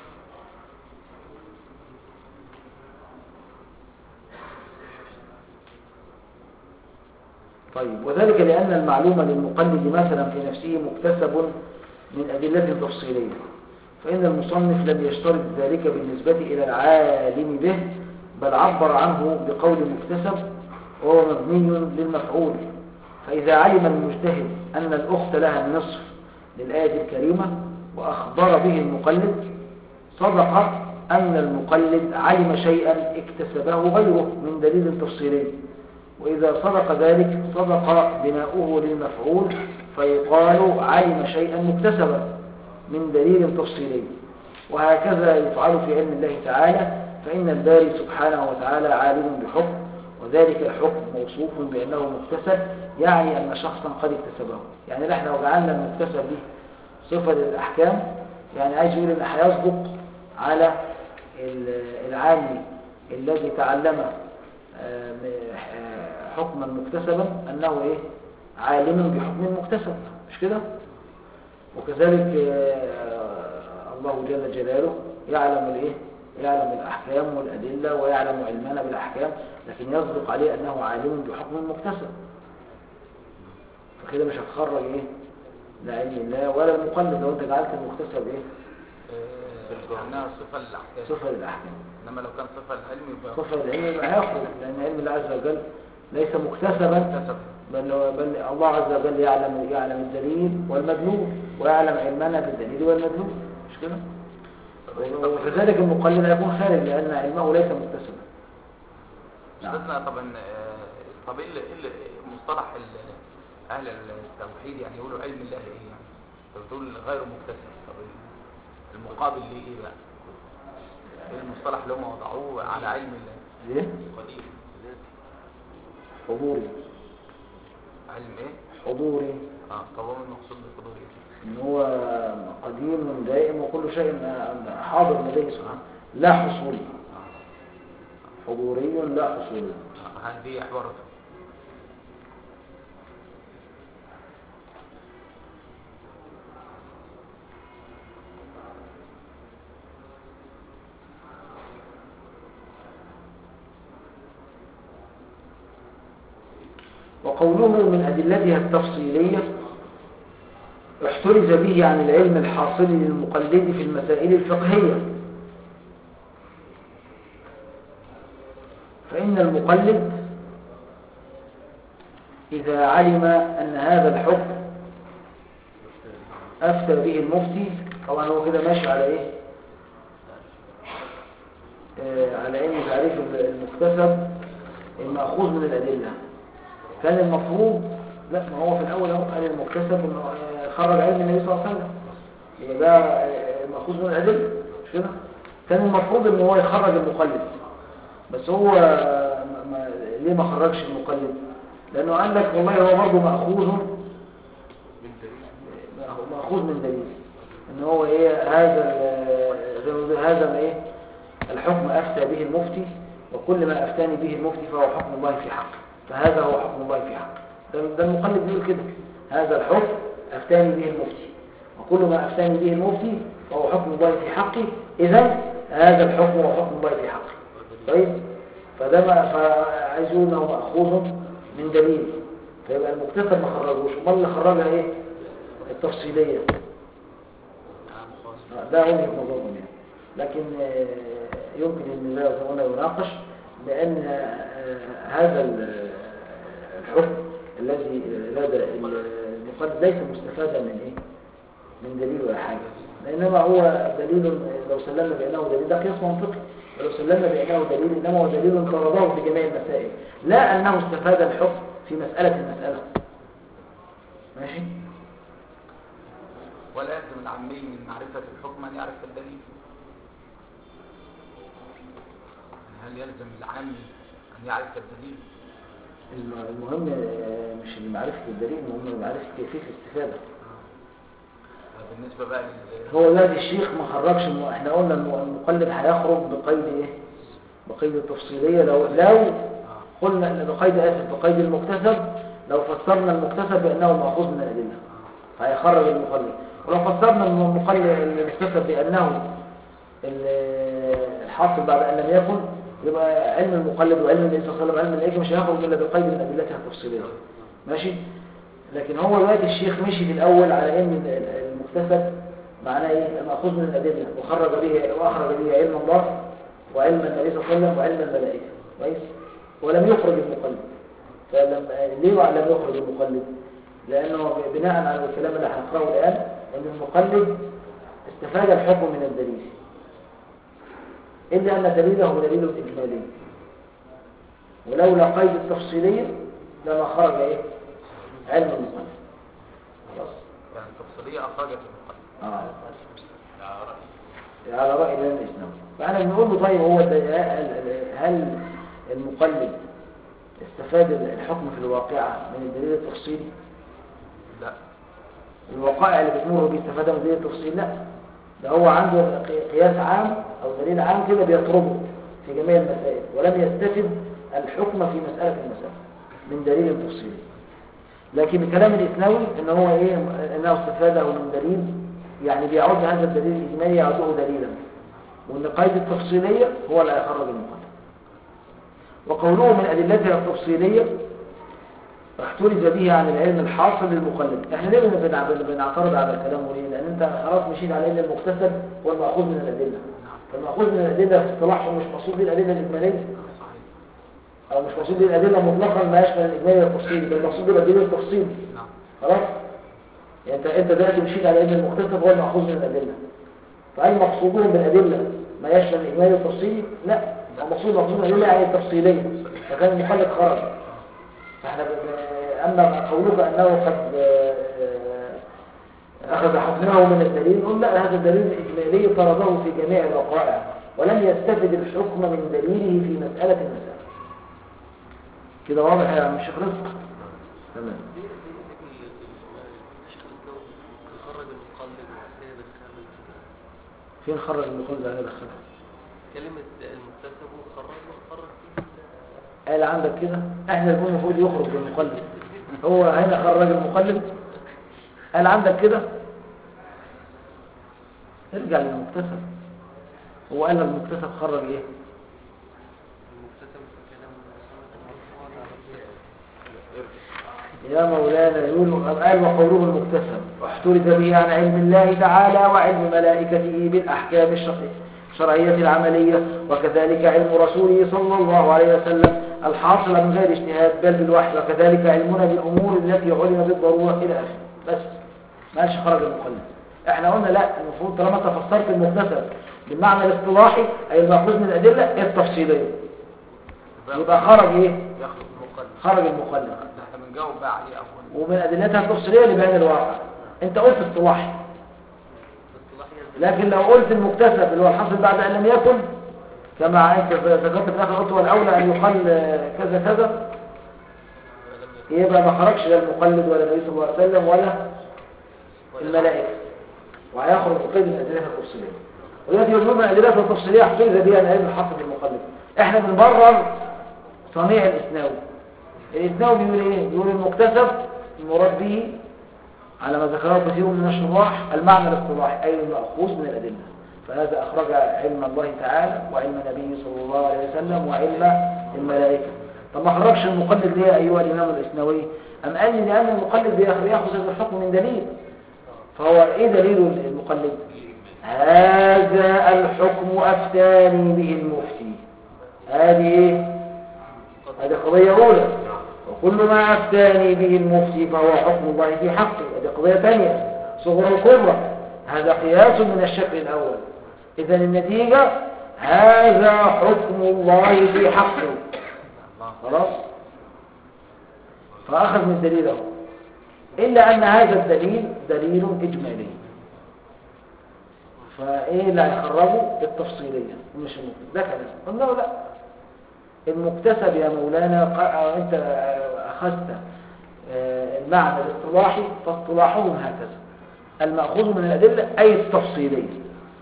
طيب وذلك لأن المعلومة للمقلد مثلا في نفسه مكتسب من أدلة تفصيلية فإن المصنف لم يشترط ذلك بالنسبة إلى العالم به بل عبر عنه بقول مكتسب وهو مبني للمفعول فإذا علم المجتهد أن الأخت لها النصف للآية الكريمة وأخبر به المقلد صدق أن المقلد علم شيئا اكتسبه غيره من دليل تفصيلي وإذا صدق ذلك صدق بناؤه للمفعول فيقال علم شيئا مكتسبا من دليل تفصيلي وهكذا يفعل في علم الله تعالى فإن الباري سبحانه وتعالى عالم بحكم وذلك الحكم موصوف بأنه مكتسب يعني أن شخصا قد اكتسبه يعني نحن لو جعلنا المكتسب به صفة للأحكام يعني عايز يقول إن هيصدق على ال- العامي الذي تعلم آه، م- آه، حكما مكتسبا أنه إيه عالم بحكم مكتسب مش كده وكذلك آه، الله جل جلاله يعلم الايه يعلم الاحكام والادله ويعلم علمنا بالاحكام لكن يصدق عليه انه عالم بحكم مكتسب فكده مش هتخرج ايه لعلم الله ولا المقلد لو انت جعلت المكتسب ايه آه، انها صفه للاحكام صفه للاحكام انما لو كان صفه للعلم يبقى صفه للعلم يبقى هيخرج لان علم الله عز وجل ليس مكتسبا مكتسب بل, بل الله عز وجل يعلم يعلم الدليل والمدلول ويعلم علمنا بالدليل والمدلول مش كده وكذلك المقلد هيكون خارج لان علمه ليس مكتسبا نعم. استاذنا طبعا آه، طب ايه اللي- إيه اللي- مصطلح ال- اهل التوحيد يعني يقولوا علم الله ايه يعني طب بتقول غير مكتسب طب المقابل ليه ايه بقى ايه المصطلح اللي هم وضعوه على علم الله ايه قديم حضوري علم ايه حضوري اه طب هو المقصود بالحضور ايه ان هو قديم دائم وكل شيء حاضر لديه سبحانه لا حصول حضوري لا حصول آه، هذه عبارته وقوله من أدلتها التفصيلية احترز به عن العلم الحاصل للمقلد في المسائل الفقهية فإن المقلد إذا علم أن هذا الحكم أفتى به المفتي طبعا هو كده ماشي على إيه آه، على إن تعريف المكتسب المأخوذ من الأدلة كان المفروض لا ما هو في الأول اهو قال المكتسب انه آه، خرج علم النبي صلى الله عليه وسلم يبقى ده آه، مأخوذ من الأدلة مش كده كان المفروض ان هو يخرج المقلد بس هو آه، ما- ما- ليه ما خرجش المقلد لانه قال لك والله هو برضه ماخوذ من دليل ماخوذ من دليل ان هو ايه هذا ال- زي ما بيقول هذا ما ايه الحكم افتى به المفتي وكل ما افتاني به المفتي فهو حكم الله في حقه فهذا هو حكم الله في حقه ده, ده المقلد بيقول كده هذا الحكم افتاني به المفتي وكل ما افتاني به المفتي فهو حكم الله في حقي اذا هذا الحكم هو حكم الله في حقي طيب فده ما فعايز يقول انه ماخوذ من دليل فيبقى المكتسب ما خرجوش امال اللي خرجها ايه التفصيليه عام خاص ده وجهه نظرهم يعني لكن آه، يمكن ان لا زي ما قلنا يناقش لان آه، هذا ال- الحكم الذي لدى المقلد ليس مستفادا من ايه من دليل ولا حاجه انما هو دليل لو سلمنا بانه دليل ده قياس منطقي ولو سلمنا بانه دليل انما هو دليل طرده في جميع المسائل لا انه استفاد الحكم في مساله المساله ماشي ولا يلزم العامي من معرفة الحكم أن يعرف الدليل هل يلزم العامي أن يعرف الدليل الم- المهم آه، مش معرفة الدليل المهم معرفة كيفية الاستفادة بالنسبة بقى لل هو دلوقتي الشيخ ما خرجش الم- احنا قلنا الم- المقلد هيخرج بقيد ايه بقيد التفصيلية لو لو آه. قلنا إن بقيد اسف بقيد المكتسب لو فسرنا المكتسب بانه مأخوذ من الادلة فهيخرج المقلد ولو فسرنا المقلد المكتسب بانه ال- الحاصل بعد ان لم يكن يبقى علم المقلد وعلم النبي صلى الله عليه وسلم علم النبي مش هيخرج الا بقيد من ادلتها التفصيليه ماشي لكن هو دلوقتي الشيخ مشي في الاول على ان ال- المكتسب معناه ايه ماخوذ من الادله وخرج به واخرج به علم الله وعلم النبي صلى الله عليه وسلم وعلم الملائكه كويس ولم يخرج المقلد فلم ليه لم يخرج المقلد لانه بناء على الكلام اللي هنقراه الان ان المقلد استفاد الحكم من الدليل إلا أن دليله دليل إجمالي ولولا قيد التفصيلية لما خرج إيه؟ علم المقلد خلاص يعني التفصيلية أخرجت المقلد آه. على رأي الإمام الإسلام فأنا بنقول له طيب هو ده- هل هل المقلد استفاد الحكم في الواقعة من الدليل التفصيلي؟ لا الوقائع اللي بتمر بيه استفادة من دليل التفصيل لا ده هو عنده قي- قياس عام أو دليل عام كده بيطرده في جميع المسائل ولم يستفد الحكم في مسألة المسألة من دليل تفصيلي لكن كلام الإسناوي إن هو إيه إنه استفاده من دليل يعني بيعود هذا الدليل الإجمالي يعوده دليلا وإن قيد التفصيلية هو اللي هيخرج المقلد وقوله من أدلتها التفصيلية احترز به عن العلم الحاصل للمقلد احنا ليه بنع- بنعترض على الكلام وليه لان انت خلاص مشيت على ان المكتسب هو المأخوذ من الادله فالمأخوذ من الادله في اصطلاحهم مش مقصود به الادله الاجماليه صحيح او مش مقصود به الادله مطلقا ما يشمل الاجمالي والتفصيلي بل مقصود به الادله التفصيلي نعم خلاص يعني انت انت دلوقتي مشيت على ان المكتسب هو المأخوذ من الادله فهل مقصودهم بالادله ما يشمل الاجمالي والتفصيلي لا هو مقصود مقصود الادله يعني التفصيليه فكان المقلد خرج فاحنا ب- ب- اما قولك انه قد آه، آه، اخذ حكمه من الدليل نقول لا هذا الدليل الاجمالي طرده في جميع الوقائع ولم يستفد الحكم من دليله في مساله المساله كده واضح يا عم الشيخ رزق تمام ليه ليه ليه ال- ال- الشيخ الاسلام يخرج المقلد وبعدين يدخله فين خرج المقلد على دخلها كلمة المكتسب وخرج وخرج فيه قال عندك كده احنا اللي المفروض يخرج بالمقلد هو هنا خرج المقلد قال عندك كده ارجع للمكتسب هو قال المكتسب خرج ايه المكتسب في كلام المصنف المرفوع على يا مولانا يقول قال وقوله المكتسب واحترز به عن علم الله تعالى وعلم ملائكته بالأحكام الشرعية الشرعية العملية وكذلك علم رسوله صلى الله عليه وسلم الحاصل من غير اجتهاد بل بالوحي وكذلك علمنا بالأمور التي علم بالضرورة إلى آخره بس ما قالش خرج المقلد احنا قلنا لا المفروض طالما انت فسرت المكتسب بالمعنى الاصطلاحي أي المأخوذ من الأدلة التفصيلية يبقى خرج ايه يخرج المقلد خرج المقلد ده احنا بنجاوب بقى عليه أولا ومن أدلتها التفصيلية لبيان الواقع انت قلت اصطلاحي الاصطلاحية لكن لو قلت المكتسب اللي هو الحاصل بعد ان لم يكن كما انت ذكرت في الاخر قلت والاولى ان يقال كذا كذا ولم يكن يبقى ما خرجش لا المقلد ولا النبي صلى الله عليه وسلم ولا الملائكه وهيخرج بقيد من الادله التفصيليه ودلوقتي يقولون من الادله التفصيليه احترز بها العلم الحق بالمقلد احنا بنبرر صنيع الاسناوي الاسناوي بيقول ايه بيقول المكتسب المراد به على ما ذكره كثير من الشراح المعنى الاصطلاحي اي الماخوذ من الادله فهذا اخرج علم الله تعالى وعلم النبي صلى الله عليه وسلم وعلم الملائكه طب ما خرجش المقلد ليه ايها الامام الاسنوي ام قال لي لان المقلد بياخذ ياخذ هذا الحكم من دليل فهو ايه دليل المقلد هذا الحكم افتاني به المفتي هذه ايه هذه قضيه اولى وكل ما افتاني به المفتي فهو حكم الله في حقه هذه قضيه ثانيه صغرى وكبرى هذا قياس من الشكل الاول اذا النتيجه هذا حكم الله في حقه خلاص فأخذ من الدليل اهو إلا أن هذا الدليل دليل إجمالي فإيه اللي هيخرجه التفصيلية مش المكتسب ده كلام قلنا له لا المكتسب يا مولانا ق- أو أنت أخذت آه، المعنى الاصطلاحي فاصطلاحهم هكذا المأخوذ من الأدلة أي التفصيلية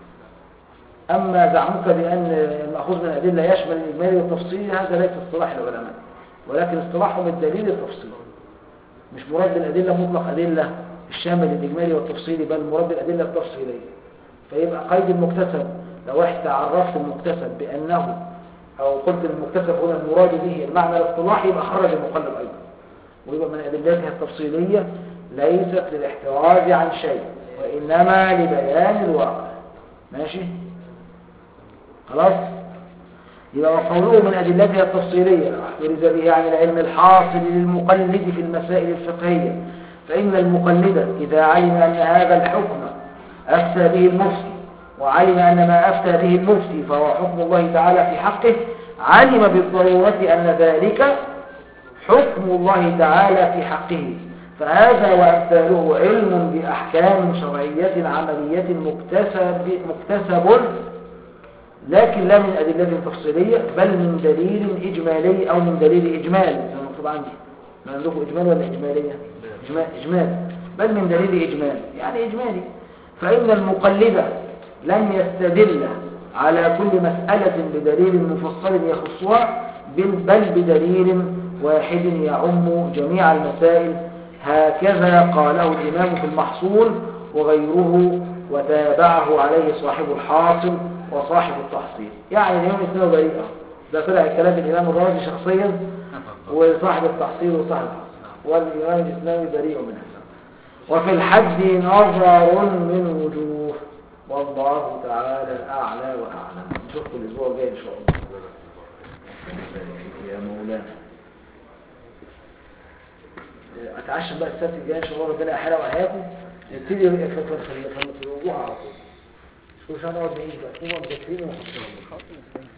أما زعمك بأن المأخوذ من الأدلة يشمل الإجمالي والتفصيلي هذا ليس اصطلاح العلماء ولكن اصطلاحهم الدليل التفصيلي مش مراد بالأدلة مطلق أدلة الشامل الإجمالي والتفصيلي بل مراد بالأدلة التفصيلية فيبقى قيد المكتسب لو احت عرفت المكتسب بأنه أو قلت المكتسب هنا المراد به المعنى الاصطلاحي يبقى خرج المقلد أيضا ويبقى من أدلتها التفصيلية ليست للاحتراز عن شيء وإنما لبيان الواقع ماشي خلاص يبقى وقوله من أدلتها التفصيلية احترز به عن العلم الحاصل للمقلد في المسائل الفقهية فإن المقلد إذا علم أن هذا الحكم أفتى به المفتي وعلم أن ما أفتى به المفتي فهو حكم الله تعالى في حقه علم بالضرورة أن ذلك حكم الله تعالى في حقه فهذا وأمثاله علم بأحكام شرعية عملية مكتسب, مكتسب لكن لا من أدلة تفصيلية بل من دليل إجمالي أو من دليل إجمال زي ما مكتوب عندي ما عندكم إجمال ولا إجمالية إجمال, إجمال بل من دليل إجمال يعني إجمالي فإن المقلد لم يستدل على كل مسألة بدليل مفصل يخصها بل بل بدليل واحد يعم جميع المسائل هكذا قاله الإمام في المحصول وغيره وتابعه عليه صاحب الحاصل وصاحب التحصيل يعني الإمام الإسلامي بريئة ده طلع الكلام الإمام الرازي شخصيا وصاحب التحصيل وصاحب الحصيل والإمام الإسلامي بريء من هذا وفي الحد نظر من وجوه والله تعالى أعلى وأعلم نشوفكم الأسبوع الجاي إن شاء الله يا مولانا أتعشم بقى السبت الجاي إن شاء الله ربنا أحلى وأحياكم نبتدي في الوجوه على طول مش كل شوية نقعد نعيش بقى نقعد مذاكرين ونحطهم